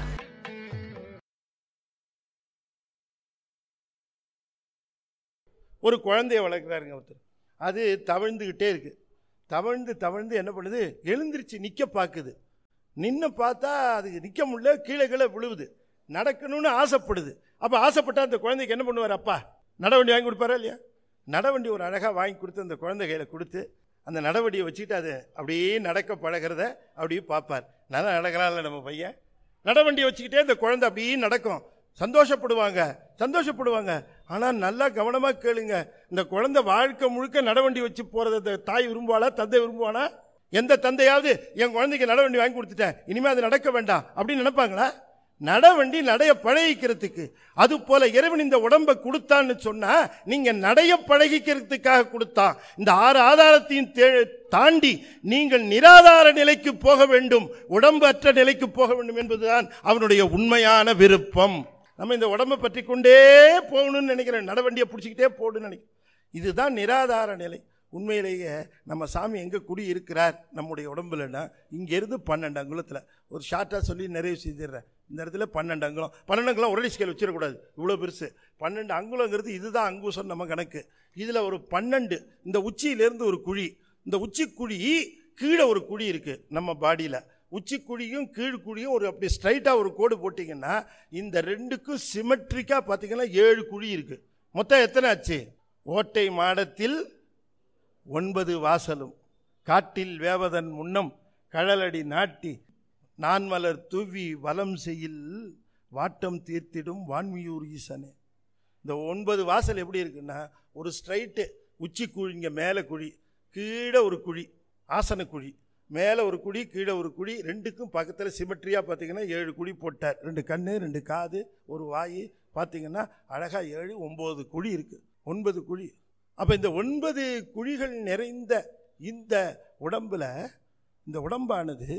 S5: ஒரு குழந்தைய வளர்க்குறாருங்க ஒருத்தர் அது தவழ்ந்துக்கிட்டே இருக்கு தவழ்ந்து தவழ்ந்து என்ன பண்ணுது எழுந்திருச்சு நிற்க பார்க்குது நின்று பார்த்தா அதுக்கு நிற்க முடியல கீழே கீழே விழுவுது நடக்கணும்னு ஆசைப்படுது அப்போ ஆசைப்பட்டா அந்த குழந்தைக்கு என்ன பண்ணுவார் அப்பா நடவண்டி வாங்கி கொடுப்பாரா இல்லையா நடவண்டி ஒரு அழகாக வாங்கி கொடுத்து அந்த குழந்தை கையில் கொடுத்து அந்த நடவண்டியை வச்சுக்கிட்டு அதை அப்படியே நடக்க பழகிறத அப்படியே பார்ப்பார் நல்லா நடக்கிறான்ல நம்ம பையன் நடவண்டியை வச்சுக்கிட்டே இந்த குழந்தை அப்படியே நடக்கும் சந்தோஷப்படுவாங்க சந்தோஷப்படுவாங்க ஆனால் நல்லா கவனமாக கேளுங்க இந்த குழந்தை வாழ்க்கை முழுக்க நடவண்டி வச்சு போகிறத இந்த தாய் விரும்புவாளா தந்தை விரும்புவானா எந்த தந்தையாவது என் குழந்தைக்கு நடவண்டி வாங்கி கொடுத்துட்டேன் இனிமேல் அது நடக்க வேண்டாம் அப்படின்னு நினைப்பாங்களா நடவண்டி நடைய பழகிக்கிறதுக்கு அது போல இறைவன் இந்த உடம்பை கொடுத்தான்னு சொன்னா நீங்க நடைய பழகிக்கிறதுக்காக கொடுத்தான் இந்த ஆறு ஆதாரத்தையும் தே- தாண்டி நீங்கள் நிராதார நிலைக்கு போக வேண்டும் உடம்பு அற்ற நிலைக்கு போக வேண்டும் என்பதுதான் அவனுடைய உண்மையான விருப்பம் நம்ம இந்த உடம்பை பற்றி கொண்டே போகணும்னு நினைக்கிறேன் நடவண்டியை பிடிச்சிக்கிட்டே போகணும்னு நினைக்கிறேன் இதுதான் நிராதார நிலை உண்மையிலேயே நம்ம சாமி எங்கே குடி இருக்கிறார் நம்முடைய உடம்புலன்னா இங்கேருந்து பன்னெண்டு அங்குலத்தில் ஒரு ஷார்ட்டாக சொல்லி நிறைவு செய்திடுறேன் இந்த இடத்துல பன்னெண்டு அங்குலம் பன்னெண்டு அங்குலம் ஒரே ஸ்கேல் வச்சிடக்கூடாது இவ்வளோ பெருசு பன்னெண்டு அங்குலங்கிறது இதுதான் அங்குசம் நம்ம கணக்கு இதில் ஒரு பன்னெண்டு இந்த உச்சியிலேருந்து ஒரு குழி இந்த உச்சி குழி கீழே ஒரு குழி இருக்குது நம்ம பாடியில் உச்சி குழியும் கீழ் குழியும் ஒரு அப்படி ஸ்ட்ரைட்டாக ஒரு கோடு போட்டிங்கன்னா இந்த ரெண்டுக்கும் சிமெட்ரிக்காக பார்த்தீங்கன்னா ஏழு குழி இருக்குது மொத்தம் எத்தனை ஆச்சு ஓட்டை மாடத்தில் ஒன்பது வாசலும் காட்டில் வேவதன் முன்னம் கழலடி நாட்டி நான்மலர் தூவி வலம் செய்யில் வாட்டம் தீர்த்திடும் வான்மியூர் ஈசனே இந்த ஒன்பது வாசல் எப்படி இருக்குன்னா ஒரு ஸ்ட்ரைட்டு உச்சி குழிங்க மேலே குழி கீழே ஒரு குழி ஆசன குழி மேலே ஒரு குழி கீழே ஒரு குழி ரெண்டுக்கும் பக்கத்தில் சிமெட்ரியாக பார்த்தீங்கன்னா ஏழு குழி போட்டார் ரெண்டு கண்ணு ரெண்டு காது ஒரு வாய் பார்த்தீங்கன்னா அழகாக ஏழு ஒம்பது குழி இருக்குது ஒன்பது குழி அப்போ இந்த ஒன்பது குழிகள் நிறைந்த இந்த உடம்புல இந்த உடம்பானது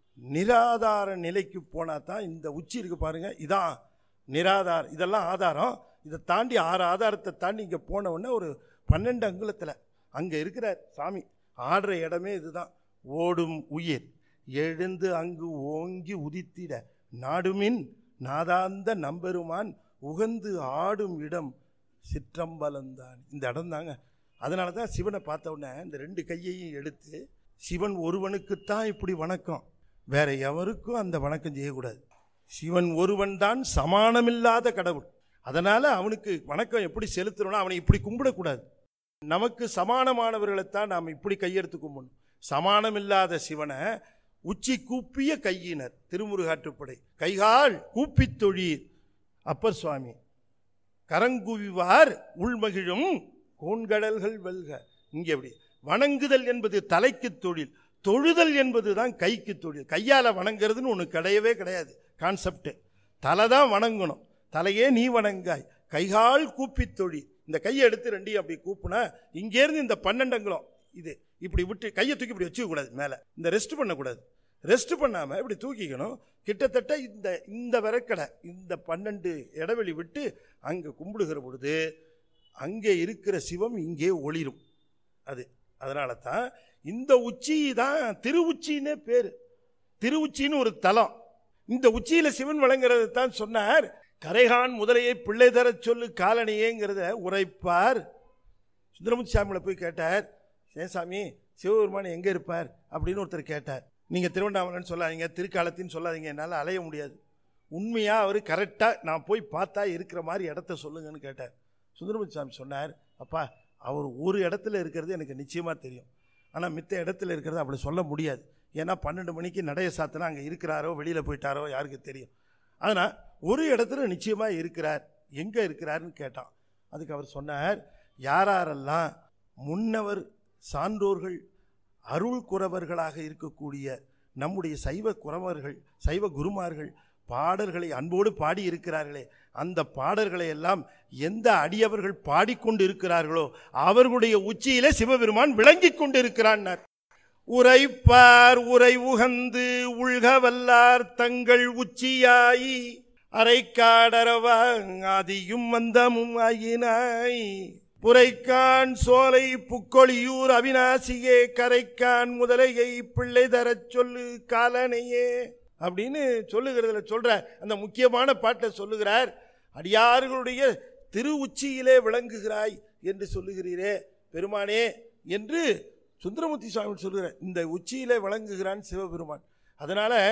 S5: நிராதார நிலைக்கு போனால் தான் இந்த உச்சி இருக்கு பாருங்க இதான் நிராதார் இதெல்லாம் ஆதாரம் இதை தாண்டி ஆறு ஆதாரத்தை தாண்டி இங்கே போன உடனே ஒரு பன்னெண்டு அங்குலத்தில் அங்கே இருக்கிறார் சாமி ஆடுற இடமே இதுதான் ஓடும் உயிர் எழுந்து அங்கு ஓங்கி உதித்திட நாடுமின் நாதாந்த நம்பெருமான் உகந்து ஆடும் இடம் சிற்றம்பலம்தான் இந்த இடம் தாங்க அதனால தான் சிவனை பார்த்த உடனே இந்த ரெண்டு கையையும் எடுத்து சிவன் ஒருவனுக்குத்தான் இப்படி வணக்கம் வேற எவருக்கும் அந்த வணக்கம் செய்யக்கூடாது சிவன் ஒருவன் தான் சமானமில்லாத கடவுள் அதனால அவனுக்கு வணக்கம் எப்படி செலுத்தணும்னா அவனை இப்படி கும்பிடக்கூடாது நமக்கு சமானமானவர்களைத்தான் நாம் இப்படி கையெடுத்து கும்பிடணும் சமானமில்லாத சிவனை உச்சி கூப்பிய கையினர் திருமுருகாற்றுப்படை கைகால் கூப்பித் தொழீர் அப்பர் சுவாமி கரங்குவிவார் உள்மகிழும் கோண்கடல்கள் வெல்க இங்கே எப்படி வணங்குதல் என்பது தலைக்கு தொழில் தொழுதல் என்பது தான் கைக்கு தொழில் கையால் வணங்குறதுன்னு ஒன்று கிடையவே கிடையாது கான்செப்ட் தலை தான் வணங்கணும் தலையே நீ வணங்காய் கைகால் கூப்பி தொழில் இந்த கையை எடுத்து ரெண்டையும் அப்படி கூப்புனா இங்கேருந்து இந்த பன்னெண்டங்களும் இது இப்படி விட்டு கையை தூக்கி இப்படி வச்சுக்க கூடாது மேலே இந்த ரெஸ்ட் பண்ணக்கூடாது ரெஸ்ட் பண்ணாமல் இப்படி தூக்கிக்கணும் கிட்டத்தட்ட இந்த இந்த விரக்கடை இந்த பன்னெண்டு இடைவெளி விட்டு அங்கே கும்பிடுகிற பொழுது அங்கே இருக்கிற சிவம் இங்கே ஒளிரும் அது அதனால தான் இந்த உச்சி தான் திருவுச்சின்னே பேர் திருவுச்சின்னு ஒரு தலம் இந்த உச்சியில் சிவன் வழங்குறது தான் சொன்னார் கரைகான் முதலையை பிள்ளை தரச் சொல்லு காலனியேங்கிறத உரைப்பார் சுந்தரமுத்து சாமியில போய் கேட்டார் ஏன் சாமி சிவபெருமான் எங்கே இருப்பார் அப்படின்னு ஒருத்தர் கேட்டார் நீங்கள் திருவண்ணாமலைன்னு சொல்லாதீங்க திருக்காலத்தின்னு சொல்லாதீங்க என்னால் அலைய முடியாது உண்மையாக அவர் கரெக்டாக நான் போய் பார்த்தா இருக்கிற மாதிரி இடத்த சொல்லுங்கன்னு கேட்டார் சுந்தரமுத்து சாமி சொன்னார் அப்பா அவர் ஒரு இடத்துல இருக்கிறது எனக்கு நிச்சயமாக தெரியும் ஆனால் மித்த இடத்துல இருக்கிறது அப்படி சொல்ல முடியாது ஏன்னா பன்னெண்டு மணிக்கு நடைய சாத்தினா அங்கே இருக்கிறாரோ வெளியில் போயிட்டாரோ யாருக்கு தெரியும் ஆனால் ஒரு இடத்துல நிச்சயமாக இருக்கிறார் எங்கே இருக்கிறாருன்னு கேட்டான் அதுக்கு அவர் சொன்னார் யாரெல்லாம் முன்னவர் சான்றோர்கள் அருள் குறவர்களாக இருக்கக்கூடிய நம்முடைய சைவ குறவர்கள் சைவ குருமார்கள் பாடல்களை அன்போடு பாடி இருக்கிறார்களே அந்த பாடல்களை எல்லாம் எந்த அடியவர்கள் பாடிக்கொண்டு இருக்கிறார்களோ அவர்களுடைய உச்சியிலே சிவபெருமான் விளங்கிக் கொண்டு இருக்கிறான் உரைப்பார் உரை உகந்து உள்க வல்லார் தங்கள் உச்சியாயி அரைக்காடரவா ஆதியும் வந்தமும் ஆயினாய் புரைக்கான் சோலை புக்கொழியூர் அவிநாசியே கரைக்கான் முதலையை பிள்ளை தரச் சொல்லு காலனையே அப்படின்னு சொல்லுகிறதுல சொல்ற அந்த முக்கியமான பாட்டை சொல்லுகிறார் அடியார்களுடைய திரு உச்சியிலே விளங்குகிறாய் என்று சொல்லுகிறீரே பெருமானே என்று சுந்தரமூர்த்தி சுவாமி சொல்லுகிறார் இந்த உச்சியிலே விளங்குகிறான் சிவபெருமான் அதனால